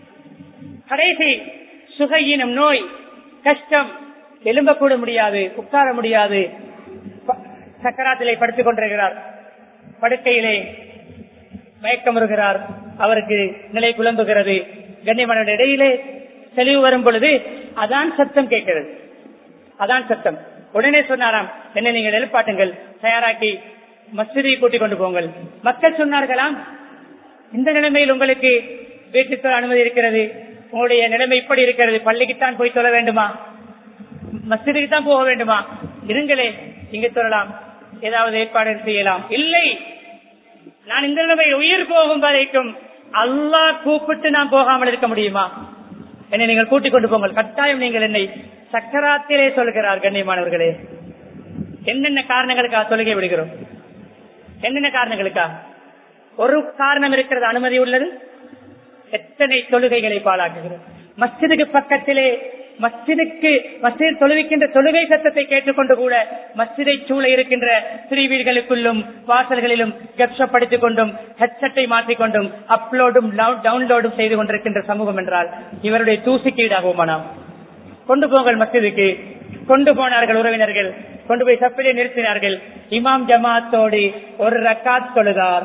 கடைசி சுகையினம் நோய் கஷ்டம் எழும்பக்கூட முடியாது உட்கார முடியாது சக்கராத்திலே படுத்துக் கொண்டிருக்கிறார் படுக்கையிலே மயக்கம் வருகிறார் அவருக்கு நிலை குழம்புகிறது கண்ணியமான இடையிலே தெளிவு வரும் பொழுது அதான் சத்தம் கேட்கிறது அதான் சத்தம் உடனே சொன்னாராம் என்ன நீங்கள் எழுப்பாட்டுங்கள் தயாராக்கி மசூதியை கூட்டிக் கொண்டு போங்கள் மக்கள் சொன்னார்களாம் இந்த நிலைமையில் உங்களுக்கு வீட்டுக்கு அனுமதி இருக்கிறது உங்களுடைய நிலைமை இப்படி இருக்கிறது பள்ளிக்குத்தான் போய் சொல்ல வேண்டுமா மசூதிக்கு தான் போக வேண்டுமா இருங்களே இங்க சொல்லலாம் ஏதாவது ஏற்பாடு செய்யலாம் இல்லை நான் இந்த நிலைமையில் உயிர் போகும் வரைக்கும் அல்லாஹ் கூப்பிட்டு நான் போகாமல் இருக்க முடியுமா என்னை நீங்கள் கூட்டிக் கொண்டு போங்கள் கட்டாயம் நீங்கள் என்னை சக்கராத்திலே சொல்கிறார் கண்ணியமானவர்களே என்னென்ன காரணங்களுக்காக தொழுகை விடுகிறோம் என்னென்ன காரணங்களுக்கா ஒரு காரணம் இருக்கிறது அனுமதி உள்ளது எத்தனை தொழுகைகளை பாழாக்குகிறோம் மஸ்ஜிதுக்கு பக்கத்திலே மஸ்ஜிதுக்கு மஸ்ஜித் தொழுவிக்கின்ற தொழுகை சத்தத்தை கேட்டுக்கொண்டு கூட மஸ்ஜிதை சூழ இருக்கின்ற பிரிவீடுகளுக்குள்ளும் வாசல்களிலும் கப்ஷப்படுத்திக் கொண்டும் ஹெட்செட்டை மாற்றிக்கொண்டும் அப்லோடும் டவுன்லோடும் செய்து கொண்டிருக்கின்ற சமூகம் என்றால் இவருடைய தூசிக்கு ஈடாகுமா நாம் கொண்டு போங்கள் மஸ்ஜிதுக்கு கொண்டு போனார்கள் உறவினர்கள் கொண்டு போய் சப்பிலே நிறுத்தினார்கள் இமாம் ஜமாத்தோடு ஒரு ரக்காத் தொழுதார்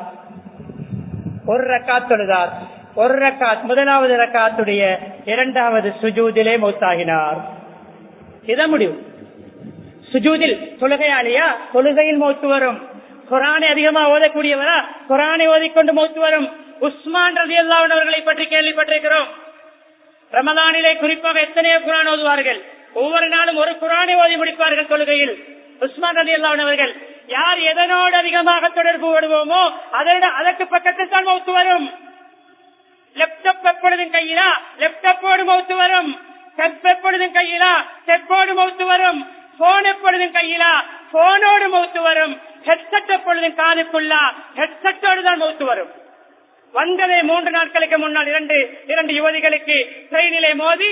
ஒரு ரக்காத் தொழுதார் ஒரு ரக்காத் முதலாவது ரக்காத்துடைய இரண்டாவது சுஜூதிலே மௌத்தாகினார் இதான் முடிவு சுஜூதில் தொழுகையாளியா தொழுகையில் மௌத்து வரும் குரானை அதிகமா ஓதக்கூடியவரா குரானை ஓதிக்கொண்டு மௌத்து வரும் உஸ்மான் ரதி அல்லாவனவர்களை பற்றி கேள்விப்பட்டிருக்கிறோம் ரமதானிலே குறிப்பாக எத்தனையோ குரான் ஓதுவார்கள் ஒவ்வொரு நாளும் ஒரு குரானை ஓதி முடிப்பார்கள் தொழுகையில் உஸ்மான் ரதி அல்லாவனவர்கள் யார் எதனோடு அதிகமாக தொடர்பு விடுவோமோ அதோட அதற்கு பக்கத்தில் தான் மௌத்து வரும் லேப்டாப் எப்பொழுதும் கையிலா லேப்டாப்போடு மௌத்து வரும் செப் எப்பொழுதும் கையிலா செப்போடு மௌத்து வரும் போன் எப்பொழுதும் கையிலா போனோடு மௌத்து வரும் ஹெட்செட் எப்பொழுதும் காதுக்குள்ளா ஹெட்செட்டோடு தான் மௌத்து வரும் வந்ததே மூன்று நாட்களுக்கு முன்னால் இரண்டு இரண்டு யுவதிகளுக்கு ட்ரெயினிலே மோதி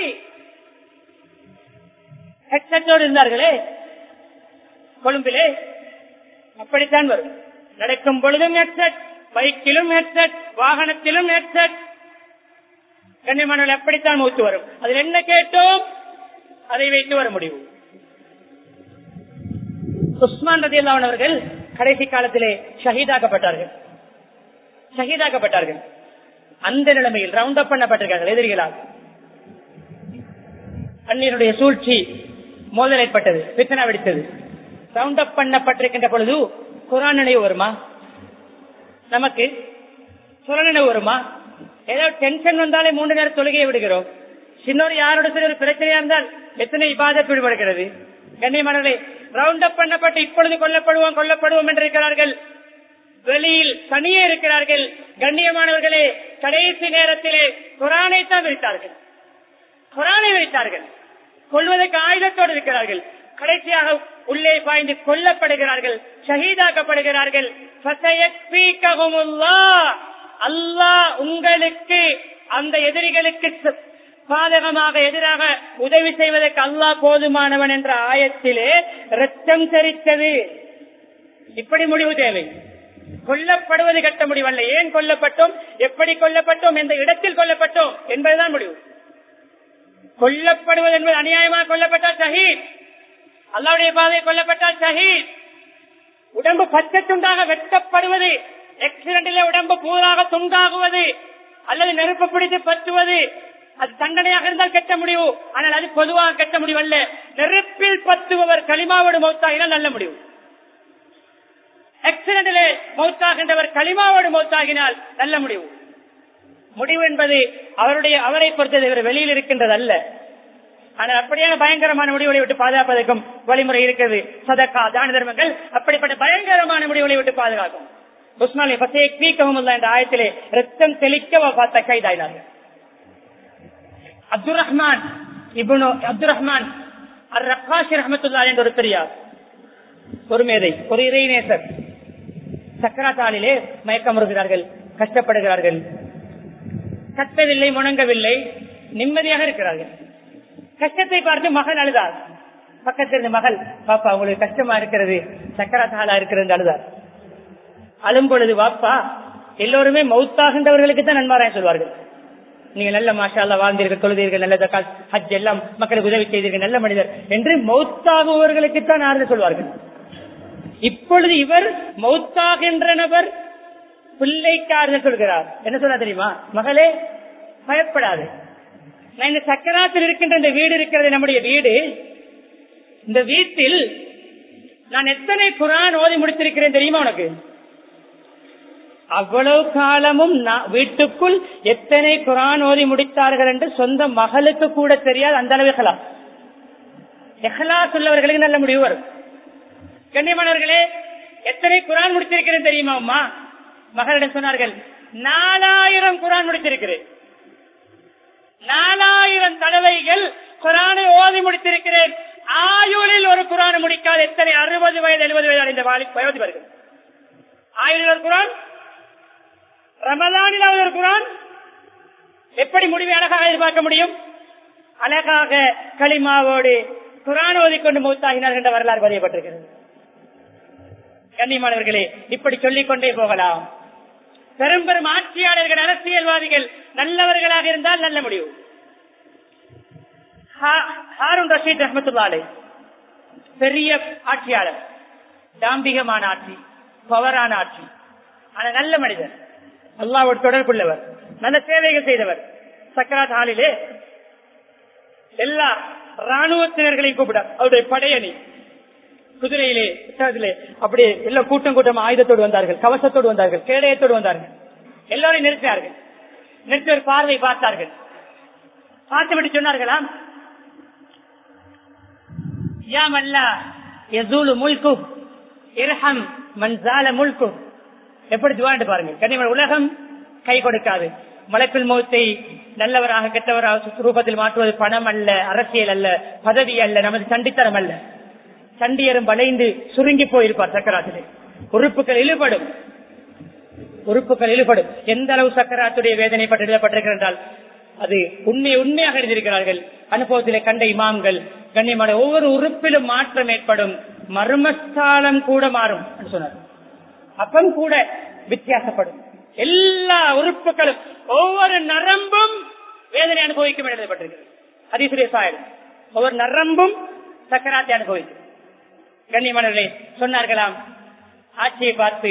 ஹெட்செட்டோடு இருந்தார்களே கொழும்பிலே அப்படித்தான் வரும் நடக்கும் பொழுதும் ஹெட்செட் பைக்கிலும் ஹெட்செட் வாகனத்திலும் ஹெட்செட் கண்ணியமானவர்கள் எப்படித்தான் மூத்து வரும் அதில் என்ன கேட்டோம் அதை வைத்து வர முடியும் உஸ்மான் ரதி அவர்கள் கடைசி காலத்திலே ஷஹீதாக்கப்பட்டார்கள் ஷஹீதாக்கப்பட்டார்கள் அந்த நிலைமையில் ரவுண்ட் அப் பண்ணப்பட்டிருக்கார்கள் எதிரிகளால் அந்நியருடைய சூழ்ச்சி மோதல் ஏற்பட்டது பித்தனா வெடித்தது ரவுண்ட் அப் பண்ணப்பட்டிருக்கின்ற பொழுது குரான் நினைவு வருமா நமக்கு சுர நினைவு வருமா ஏதோ டென்ஷன் வந்தாலே மூன்று நேரம் தொழுகையை விடுகிறோம் சின்னொரு யாரோட சில ஒரு பிரச்சனையா இருந்தால் எத்தனை இபாதத் விடுபடுகிறது கண்ணியமானவர்களே ரவுண்ட் அப் பண்ணப்பட்டு இப்பொழுது கொல்லப்படுவோம் கொல்லப்படுவோம் என்று இருக்கிறார்கள் வெளியில் தனியே இருக்கிறார்கள் கண்ணியமானவர்களே கடைசி நேரத்திலே குரானை தான் வைத்தார்கள் குரானை வைத்தார்கள் கொள்வதற்கு ஆயுதத்தோடு இருக்கிறார்கள் கடைசியாக உள்ளே பாய்ந்து கொல்லப்படுகிறார்கள் ஷஹீதாக்கப்படுகிறார்கள் அல்லாஹ் உங்களுக்கு அந்த எதிரிகளுக்கு ச- பாதகமாக எதிராக உதவி செய்வதற்கு அல்லாஹ் போதுமானவன் என்ற ஆயத்திலே ரத்தம் தெரித்தது இப்படி முடிவு தேவை கொல்லப்படுவது கட்ட முடிவல்ல ஏன் கொல்லப்பட்டோம் எப்படி கொல்லப்பட்டோம் எந்த இடத்தில் கொல்லப்பட்டோம் என்பதுதான் முடிவு கொல்லப்படுவது என்பது அநியாயமாக கொல்லப்பட்டால் ஷஹீத் அல்லாவுடைய பாதையை கொல்லப்பட்டால் ஷஹீத் உடம்பு பச்சை துண்டாக வெட்டப்படுவது ஆக்சிடென்டிலே உடம்பு பூராக துண்டாகுவது அல்லது நெருப்பு பிடித்து பற்றுவது அது தண்டனையாக இருந்தால் கெட்ட முடிவு ஆனால் அது பொதுவாக கெட்ட முடிவு அல்ல நெருப்பில் பத்துபவர் களிமாவோடு மௌத்தாகினால் நல்ல முடிவு ஆக்சிடென்டிலே மௌத்தாகின்றவர் களிமாவோடு மௌத்தாகினால் நல்ல முடிவு முடிவு என்பது அவருடைய அவரை பொறுத்தது இவர் வெளியில் இருக்கின்றது அல்ல ஆனால் அப்படியான பயங்கரமான முடிவுகளை விட்டு பாதுகாப்பதற்கும் வழிமுறை இருக்கிறது சதக்கா தான தர்மங்கள் அப்படிப்பட்ட பயங்கரமான முடிவுகளை விட்டு பாதுகாக்கும் உஸ்மானி பசையை பீக்கவும் என்ற ஆயத்திலே ரத்தம் தெளிக்க பார்த்த கைதாயினார்கள் அப்துல் ரஹ்மான் இபுனு அப்துல் ரஹ்மான் அர் ரக்காஷி ரஹமத்துல்லா என்ற ஒரு பெரியார் ஒரு மேதை ஒரு இறைநேசர் சக்கராத்தாளிலே மயக்கம் வருகிறார்கள் கஷ்டப்படுகிறார்கள் கத்தவில்லை முணங்கவில்லை நிம்மதியாக இருக்கிறார்கள் கஷ்டத்தை பார்த்து மகன் அழுதார் பக்கத்தில் இருந்த மகள் பாப்பா உங்களுக்கு கஷ்டமா இருக்கிறது சக்கராத்தாளா இருக்கிறது அழுதார் அழும் பொழுது வாப்பா எல்லோருமே மௌத்தாகின்றவர்களுக்கு தான் நன்மாராயம் சொல்வார்கள் நீங்க நல்ல மாஷால்லா வாழ்ந்தீர்கள் தொழுதீர்கள் நல்ல தக்கால் ஹஜ் எல்லாம் மக்களுக்கு உதவி செய்தீர்கள் நல்ல மனிதர் என்று மௌத்தாகுவர்களுக்கு தான் ஆறுதல் சொல்வார்கள் இப்பொழுது இவர் மௌத்தாகின்ற நபர் பிள்ளைக்கு ஆறுதல் சொல்கிறார் என்ன சொல்ல தெரியுமா மகளே பயப்படாது நான் இந்த சக்கராத்தில் இருக்கின்ற இந்த வீடு இருக்கிறது நம்முடைய வீடு இந்த வீட்டில் நான் எத்தனை குரான் ஓதி முடித்திருக்கிறேன் தெரியுமா உனக்கு அவ்வளவு காலமும் நான் வீட்டுக்குள் எத்தனை குரான் ஓதி முடித்தார்கள் என்று சொந்த மகளுக்கு கூட தெரியாது அந்த அளவு எஹ்லாஸ் எஹ்லாஸ் உள்ளவர்களுக்கு நல்ல முடிவு வரும் கண்ணியமானவர்களே எத்தனை குரான் முடித்திருக்கிறேன் தெரியுமா அம்மா மகளிடம் சொன்னார்கள் நாலாயிரம் குரான் முடித்திருக்கிறேன் நாலாயிரம் தடவைகள் குரானை ஓதி முடித்திருக்கிறேன் ஆயுளில் ஒரு குரான் முடிக்காத எத்தனை அறுபது வயது எழுபது வயது அடைந்த வாலி வயோதிபர்கள் ஆயுளில் ஒரு குரான் ரமலானில் ஒரு குரான் எப்படி முடிவை அழகாக எதிர்பார்க்க முடியும் அழகாக களிமாவோடு குரான் ஓதிக்கொண்டு மூத்தாகினார் என்ற வரலாறு பதியப்பட்டிருக்கிறது கண்ணியமானவர்களே இப்படி சொல்லிக் கொண்டே போகலாம் பெரும் பெரும் ஆட்சியாளர்கள் அரசியல்வாதிகள் நல்லவர்களாக இருந்தால் நல்ல முடிவு ஹா- ஹாரூன் ரஷீத் ரஹமத்துல்லாலே பெரிய ஆட்சியாளர் தாம்பிகமான ஆட்சி பவரான ஆட்சி ஆனா நல்ல மனிதர் அல்லாவோட தொடர்புள்ளவர் நல்ல சேவைகள் செய்தவர் சக்கராத் ஹாலிலே எல்லா ராணுவத்தினர்களையும் கூப்பிட அவருடைய படையணி குதிரையிலே ஒட்டகத்திலே அப்படியே எல்லாம் கூட்டம் கூட்டம் ஆயுதத்தோடு வந்தார்கள் கவசத்தோடு வந்தார்கள் கேடயத்தோடு வந்தார்கள் எல்லோரையும் நிறுத்தினார்கள் நிறுத்தி ஒரு பார்வை பார்த்தார்கள் பார்த்துவிட்டு சொன்னார்களாம் யா மல்லா யசூலு முல்கு இரஹம் மன்சால முல்கு எப்படி துவாண்டு பாருங்க கனிமன் உலகம் கை கொடுக்காது மலக்குள் மௌத்தை நல்லவராக கெட்டவராக ரூபத்தில் மாற்றுவது பணம் அல்ல அரசியல் அல்ல பதவி அல்ல நமது சண்டித்தனம் அல்ல சண்டியரும் வளைந்து சுருங்கி போயிருப்பார் சக்கராத்திலே உறுப்புகள் இழுபடும் உறுப்புகள் இழுபடும் எந்த அளவு சக்கராத்துடைய வேதனை பற்றி எழுதப்பட்டிருக்கிறது என்றால் அது உண்மை உண்மையாக எழுதியிருக்கிறார்கள் அனுபவத்திலே கண்ட இமாம்கள் கண்ணியமான ஒவ்வொரு உறுப்பிலும் மாற்றம் ஏற்படும் மர்மஸ்தாலம் கூட மாறும் என்று சொன்னார் அப்பம் கூட வித்தியாசப்படும் எல்லா உறுப்புகளும் ஒவ்வொரு நரம்பும் வேதனை அனுபவிக்கும் என்று எழுதப்பட்டிருக்கிறது அதிசுரிய சாயல் ஒவ்வொரு நரம்பும் சக்கராத்தை அனுபவிக்கும் கண்ணியமானவர்களே சொன்னார்களாம் ஆட்சியை பார்த்து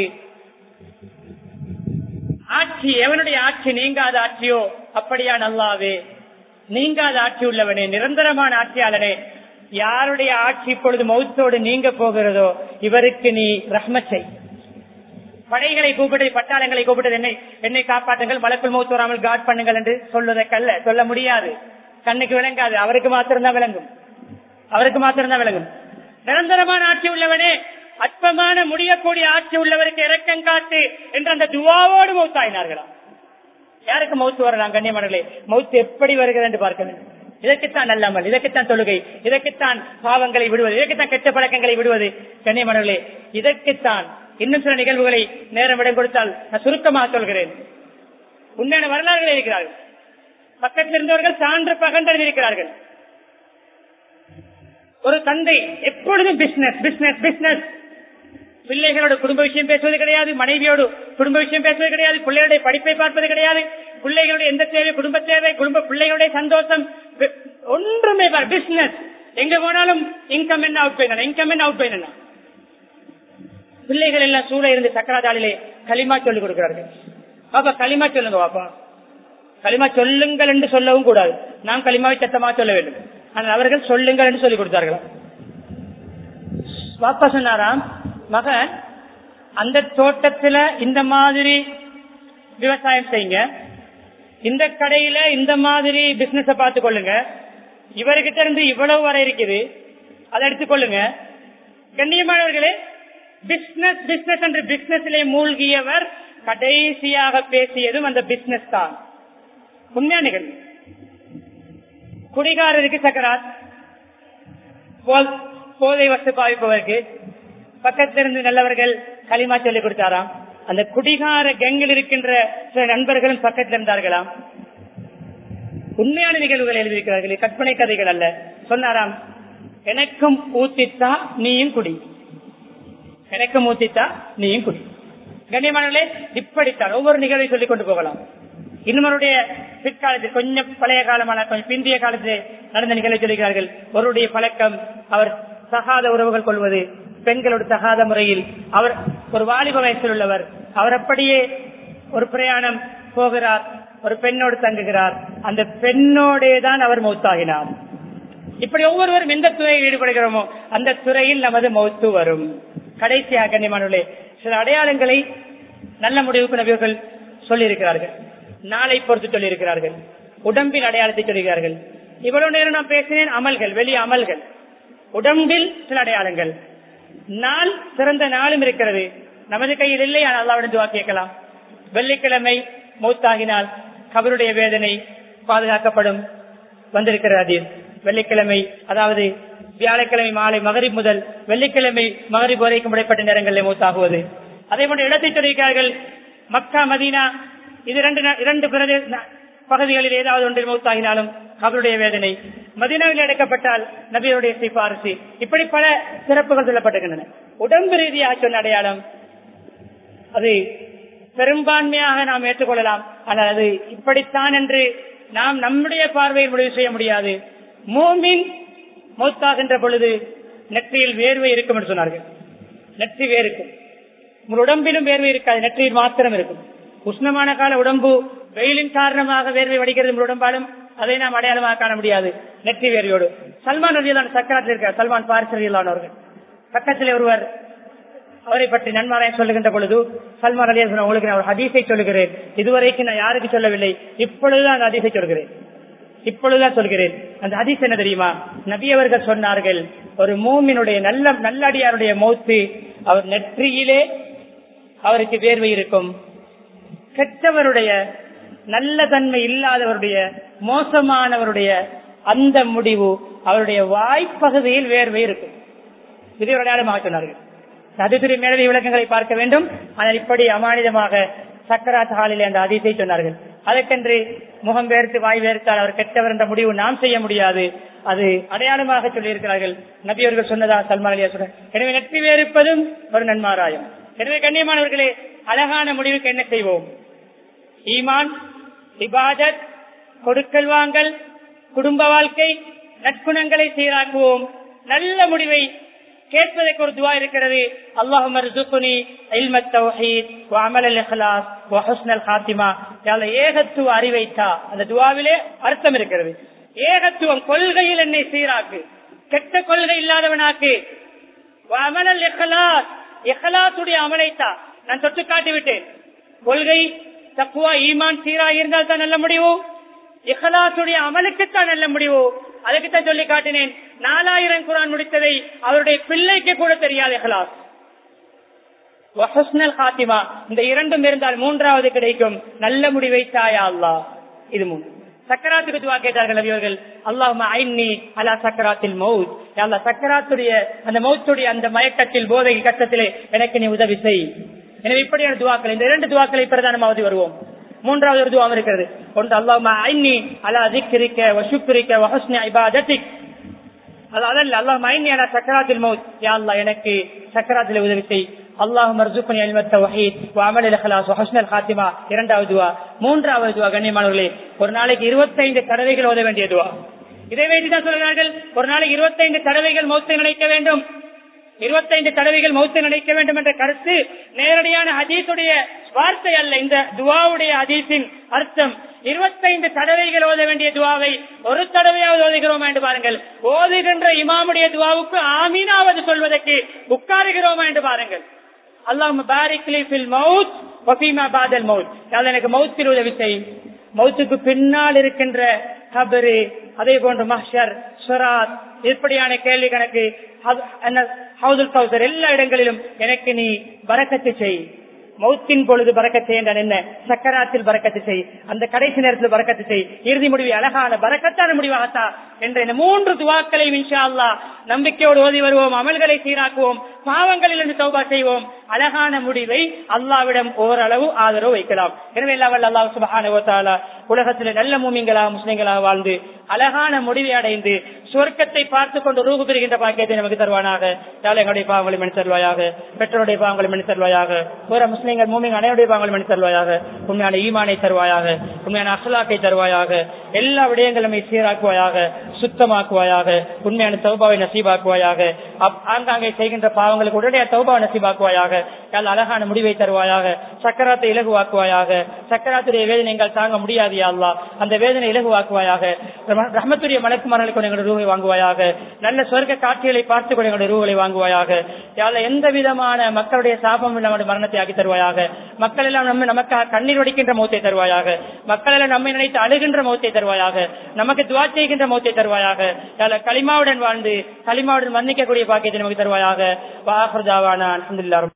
ஆட்சி எவனுடைய ஆட்சி நீங்காத ஆட்சியோ அப்படியா நல்லாவே நீங்காத ஆட்சி உள்ளவனே நிரந்தரமான ஆட்சியாளனே யாருடைய ஆட்சி இப்பொழுது மௌத்தோடு நீங்க போகிறதோ இவருக்கு நீ ரஹ்மத் செய் படைகளை கூப்பிட்டு பட்டாளங்களை கூப்பிட்டு என்னை என்னை காப்பாற்றுங்கள் வழக்கில் மௌத்து வராமல் காட் பண்ணுங்கள் என்று சொல்வதற்கல்ல சொல்ல முடியாது கண்ணுக்கு விளங்காது அவருக்கு மாத்திரம்தான் விளங்கும் அவருக்கு மாத்திரம்தான் விளங்கும் நிரந்தரமான ஆட்சி உள்ளவனே அற்பமான முடியக்கூடிய ஆட்சி உள்ளவருக்கு இரக்கம் காட்டு என்று அந்த துவாவோடு மௌத்தாயினார்களாம் யாருக்கு மௌத்து வரலாம் கண்ணியமானங்களே மௌத்து எப்படி வருகிறது என்று பார்க்க வேண்டும் இதற்குத்தான் நல்லாமல் இதற்குத்தான் தொழுகை இதற்குத்தான் பாவங்களை விடுவது இதற்குத்தான் கெட்ட பழக்கங்களை விடுவது கண்ணியமானங்களே இதற்குத்தான் இன்னும் சில நிகழ்வுகளை நேரம் இடம் கொடுத்தால் நான் சுருக்கமாக சொல்கிறேன் உண்மையான வரலாறுகள் இருக்கிறார்கள் பக்கத்தில் இருந்தவர்கள் சான்று பகண்டறிந்து இருக்கிறார்கள் ஒரு தந்தை எப்பொழுதும் பிசினஸ் பிசினஸ் பிசினஸ் பிள்ளைகளோட குடும்ப விஷயம் பேசுவது கிடையாது மனைவியோடு குடும்ப விஷயம் பேசுவது கிடையாது பிள்ளைகளுடைய படிப்பை பார்ப்பது கிடையாது பிள்ளைகளுடைய எந்த தேவை குடும்ப தேவை குடும்ப பிள்ளைகளுடைய சந்தோஷம் பி- ஒன்றுமே பிசினஸ் எங்க போனாலும் இன்கம் என்ன அவுட் பெயின் இன்கம் என்ன அவுட் பெயின் என்ன பிள்ளைகள் எல்லாம் சூழ இருந்து சக்கராதாளிலே களிமா சொல்லிக் கொடுக்கிறார்கள் பாப்பா களிமா சொல்லுங்க பாப்பா களிமா சொல்லுங்கள் என்று சொல்லவும் கூடாது நாம் களிமாவை சத்தமா சொல்ல வேண்டும் ஆனால் அவர்கள் சொல்லுங்கள் என்று சொல்லிக் கொடுத்தார்கள் பாப்பா சொன்னாராம் மகன் அந்த தோட்டத்துல இந்த மாதிரி விவசாயம் செய்யுங்க இந்த கடையில இந்த மாதிரி பிசினஸ் பார்த்து கொள்ளுங்க இவர்கிட்ட இருந்து இவ்வளவு வரை இருக்குது அதை எடுத்துக்கொள்ளுங்க கண்ணியமானவர்களே பிசினஸ் பிசினஸ் என்று பிசினஸிலே மூழ்கியவர் கடைசியாக பேசியதும் அந்த பிசினஸ் தான் உண்மையான நிகழ்வு குடிகாரருக்கு சக்கராத் போல்- போதை வசதி பாவிப்பவருக்கு பக்கத்திலிருந்து நல்லவர்கள் களிமா சொல்லிக் கொடுத்தாராம் அந்த குடிகார கெங்கில் இருக்கின்ற சில நண்பர்களும் பக்கத்தில் இருந்தார்களாம் உண்மையான நிகழ்வுகள் எழுதியிருக்கிறார்கள் கற்பனை கதைகள் அல்ல சொன்னாராம் எனக்கும் ஊத்தித்தா நீயும் குடி எனக்கும் ஊத்தித்தா நீயும் குடி கண்ணியமானவர்களே இப்படித்தான் ஒவ்வொரு நிகழ்வை சொல்லிக் கொண்டு போகலாம் இன்னொருடைய பிற்காலத்தில் கொஞ்சம் பழைய காலமான கொஞ்சம் பிந்திய காலத்தில் நடந்த நிகழ்வை சொல்கிறார்கள் ஒருவருடைய பழக்கம் அவர் சகாத உறவுகள் கொள்வது பெண்களோடு தகாத முறையில் அவர் ஒரு வாலிப வயசில் உள்ளவர் அவர் அப்படியே ஒரு பிரயாணம் போகிறார் ஒரு பெண்ணோடு தங்குகிறார் அந்த பெண்ணோடே தான் அவர் மௌத்தாகினார் இப்படி ஒவ்வொருவரும் எந்த துறையில் ஈடுபடுகிறோமோ அந்த துறையில் நமது மௌத்து வரும் கடைசியாக கண்ணியமானவர்களே சில அடையாளங்களை நல்ல முடிவுக்கு நபியர்கள் சொல்லியிருக்கிறார்கள் நாளை பொறுத்து சொல்லியிருக்கிறார்கள் உடம்பில் அடையாளத்தை சொல்கிறார்கள் இவ்வளவு நேரம் நான் பேசினேன் அமல்கள் வெளி அமல்கள் உடம்பில் சில அடையாளங்கள் நாள் சிறந்த நாளும் இருக்கிறது நமது கையில் இல்லை ஆனால் அல்லாவிடம் துவா கேட்கலாம் வெள்ளிக்கிழமை மௌத்தாகினால் கபருடைய வேதனை பாதுகாக்கப்படும் வந்திருக்கிறது அதில் வெள்ளிக்கிழமை அதாவது வியாழக்கிழமை மாலை மகரிப் முதல் வெள்ளிக்கிழமை மகரிப் வரைக்கும் இடைப்பட்ட நேரங்களில் மூத்தாகுவது அதே போன்ற இடத்தை தெரிவிக்கிறார்கள் மக்கா மதீனா இது இரண்டு நா- இரண்டு பிரதே நா- பகுதிகளில் ஏதாவது ஒன்றில் மூத்தாகினாலும் அவருடைய வேதனை மதீனாவில் அடைக்கப்பட்டால் நபியுடைய சிபாரிசு இப்படி பல சிறப்புகள் சொல்லப்பட்டிருக்கின்றன உடம்பு ரீதியாக சொன்ன அடையாளம் அது பெரும்பான்மையாக நாம் ஏற்றுக்கொள்ளலாம் ஆனால் அது இப்படித்தான் என்று நாம் நம்முடைய பார்வையில் முடிவு செய்ய முடியாது மூமின் மௌத்தாகின்ற பொழுது நெற்றியில் வேர்வை இருக்கும் என்று சொன்னார்கள் நெற்றி வேர்க்கும் உங்கள் உடம்பிலும் வேர்வை இருக்காது நெற்றியில் மாத்திரம் இருக்கும் உஷ்ணமான கால உடம்பு வெயிலின் காரணமாக வேர்வை வடிக்கிறது உங்கள் உடம்பாலும் அதை நாம் அடையாளமாக காண முடியாது நெற்றி வேர்வையோடு சல்மான் ரதியிலான சக்கராத்தில் இருக்கார் சல்மான் பாரிஸ் ரதியிலானவர்கள் பக்கத்தில் ஒருவர் அவரை பற்றி நன்மாராயம் சொல்லுகின்ற பொழுது சல்மான் அலியா சொன்ன உங்களுக்கு நான் ஒரு ஹதீஸை சொல்லுகிறேன் இதுவரைக்கும் நான் யாருக்கு சொல்லவில்லை இப்பொழுதுதான் அந்த ஹதீஸை சொல்கிறேன் இப்பொழுதுதான் சொல்கிறேன் அந்த ஹதீஸ் என்ன தெரியுமா நபி அவர்கள் சொன்னார்கள் ஒரு மூமினுடைய நல்ல நல்லடியாருடைய மௌத்து அவர் நெற்றியிலே அவருக்கு வேர்வை இருக்கும் கெட்டவருடைய நல்ல தன்மை இல்லாதவருடைய மோசமானவருடைய அந்த முடிவு அவருடைய வாய்ப்பகுதியில் வேர்வை இருக்கும் இதை ஒரு அடையாளமாக சொன்னார்கள் சதுத்திரி மேலவை விளக்கங்களை பார்க்க வேண்டும் ஆனால் இப்படி அமானிதமாக சக்கராத் ஹாலில் அந்த அதிசை சொன்னார்கள் அதற்கென்று முகம் வேர்த்து வாய் வேர்த்தால் அவர் கெட்டவர் என்ற முடிவு நாம் செய்ய முடியாது அது அடையாளமாக சொல்லியிருக்கிறார்கள் நபி அவர்கள் சொன்னதா சல்மான் அலியா சொன்னார் எனவே நெற்றி வேறுப்பதும் ஒரு நன்மாராயம் எனவே கண்ணியமானவர்களே அழகான முடிவுக்கு என்ன செய்வோம் ஈமான் இபாதத் கொடுக்கல் வாங்கல் குடும்ப வாழ்க்கை நற்குணங்களை சீராக்குவோம் நல்ல முடிவை கேட்பதற்கு ஒரு துவா இருக்கிறது அல்லாஹும் ஏகத்துவ அறிவைத்தா அந்த துவாவிலே அர்த்தம் இருக்கிறது ஏகத்துவம் கொள்கையில் என்னை சீராக்கு கெட்ட கொள்கை இல்லாதவனாக்கு அமலல் எஹலாஸ் எஹலாசுடைய அமலைத்தா நான் தொட்டு காட்டி விட்டேன் கொள்கை தக்குவா ஈமான் சீரா இருந்தால் தான் நல்ல முடிவு இஹலாசுடைய அமலுக்குத்தான் நல்ல முடிவு அதுக்குத்தான் சொல்லி காட்டினேன் நாலாயிரம் குரான் முடித்ததை அவருடைய பிள்ளைக்கு கூட தெரியாது இஹலாஸ் வஹஸ்னல் ஹாத்திமா இந்த இரண்டும் இருந்தால் மூன்றாவது கிடைக்கும் நல்ல முடிவை தாயா அல்லாஹ் இது மூணு சக்கராத்துக்கு துவா கேட்டார்கள் நபியவர்கள் அல்லாஹ் ஐன்னி அலா சக்கராத்தில் மவுத் அல்லா சக்கராத்துடைய அந்த மௌத்துடைய அந்த மயக்கத்தில் போதை கட்டத்திலே எனக்கு நீ உதவி செய் எனவே இப்படியான துவாக்கள் இந்த இரண்டு துவாக்களை பிரதானமாவது வருவோம் மூன்றாவது ஒரு துவாம் இருக்கிறது ஒன்று அல்லாஹ் ஐன்னி அலா திக்ரிக்க வசுக்ரிக்க வஹஸ்னி இபாதத்திக் அதல்ல அல்லாஹ் மைனி அலா சக்கராத்தில் மவுத் யா அல்லாஹ் எனக்கு சக்கராத்தில் உதவி செய் அல்லாஹும் அர்ஜுக்கனி அல்மத் தௌஹீத் வஅமல் இல்ஹலாஸ் வஹஸ்னல் ஹாத்திமா இரண்டாவது துவா மூன்றாவது துவா கண்ணியமானவர்களே ஒரு நாளைக்கு 25 தடவைகள் ஓத வேண்டிய துவா இதை வைத்து தான் சொல்கிறார்கள் ஒரு நாளைக்கு 25 தடவைகள் மௌத்தை நினைக்க வேண்டும் 25 தடவைகள் மௌத்தை நினைக்க வேண்டும் என்ற கருத்து நேரடியான ஹதீஸுடைய வார்த்தை அல்ல இந்த துவாவுடைய ஹதீஸின் அர்த்தம் 25 தடவைகள் ஓத வேண்டிய துவாவை ஒரு தடவையாவது ஓதுகிறோமா என்று பாருங்கள் ஓதுகின்ற இமாமுடைய துவாவுக்கு ஆமீனாவது சொல்வதற்கு உட்காருகிறோமா என்று பாருங்கள் அல்லாஹ் பாரிக்லி ஃபில் மவுத் வஃபீமா பாதல் மவுத் அது எனக்கு மவுத்தில் உதவி செய் மவுத்துக்கு பின்னால் இருக்கின்ற கபரு அதே போன்று மஹ்ஷர் சுராத் இப்படியான கேள்வி கணக்கு ஹவுதுல் கௌசர் எல்லா இடங்களிலும் எனக்கு நீ வரக்கத்து செய் மௌத்தின் பொழுது பறக்கத்து செய்ய என்ன சக்கராத்தில் பறக்கத்து செய் அந்த கடைசி நேரத்தில் பறக்கத்து செய் இறுதி முடிவு அழகான பறக்கத்தான முடிவாகத்தா என்ற இந்த மூன்று துவாக்களையும் இன்ஷா அல்லா நம்பிக்கையோடு ஓதி வருவோம் அமல்களை சீராக்குவோம் பாவங்களில் இருந்து தௌபா செய்வோம் அழகான முடிவை அல்லாவிடம் ஓரளவு ஆதரவு வைக்கலாம் எனவே வல்ல அல்லாஹ் சுபஹான உலகத்தில் நல்ல மூமிங்களாக முஸ்லிம்களாக வாழ்ந்து அழகான முடிவை அடைந்து சுவர்க்கத்தை பார்த்து கொண்டு ரூபு பெறுகின்ற பாக்கியத்தை நமக்கு தருவானாக யாழ் எங்களுடைய பாவங்களை மணி தருவாயாக பெற்றோருடைய பாவங்களை மணி தருவாயாக ஒரு முஸ்லிம்கள் மூமிங்க அனைவருடைய பாவங்களை மணி தருவாயாக உண்மையான ஈமானை தருவாயாக உண்மையான அசலாக்கை தருவாயாக எல்லா விடயங்களுமே சீராக்குவாயாக சுத்தமாக்குவாயாக உண்மையான தௌபாவை நசீபாக்குவாயாக ஆங்காங்கே செய்கின்ற பாவங்களுக்கு உடனடியாக தௌபாவை நசீபாக்குவாயாக யாழ் அழகான முடிவை தருவாயாக சக்கராத்தை இலகுவாக்குவாயாக சக்கராத்துடைய வேதனை எங்கள் தாங்க முடியாது அல்லா அந்த வேதனை இலகுவாக்குவாயாக ரஹமத்துடைய மலக்குமார்களுக்கு எங்களுடைய ரூபாய் வாங்குவாயாக நல்ல சொர்க்க காட்சிகளை பார்த்து கொண்டு எங்களுடைய ரூபாய் வாங்குவாயாக யாழ் எந்த விதமான மக்களுடைய சாபம் நம்முடைய மரணத்தை ஆக்கி தருவாயாக மக்கள் எல்லாம் நம்ம நமக்காக கண்ணீர் வடிக்கின்ற மௌத்தை தருவாயாக மக்கள் எல்லாம் நம்மை நினைத்து அழுகின்ற மௌத்தை தருவாயாக நமக்கு துவா செய்கின்ற மௌத்தை தருவாயாக யாழ் களிமாவுடன் வாழ்ந்து களிமாவுடன் மன்னிக்கக்கூடிய பாக்கியத்தை நமக்கு தருவாயாக வாஹர் ஜாவானா அலமதுல்லா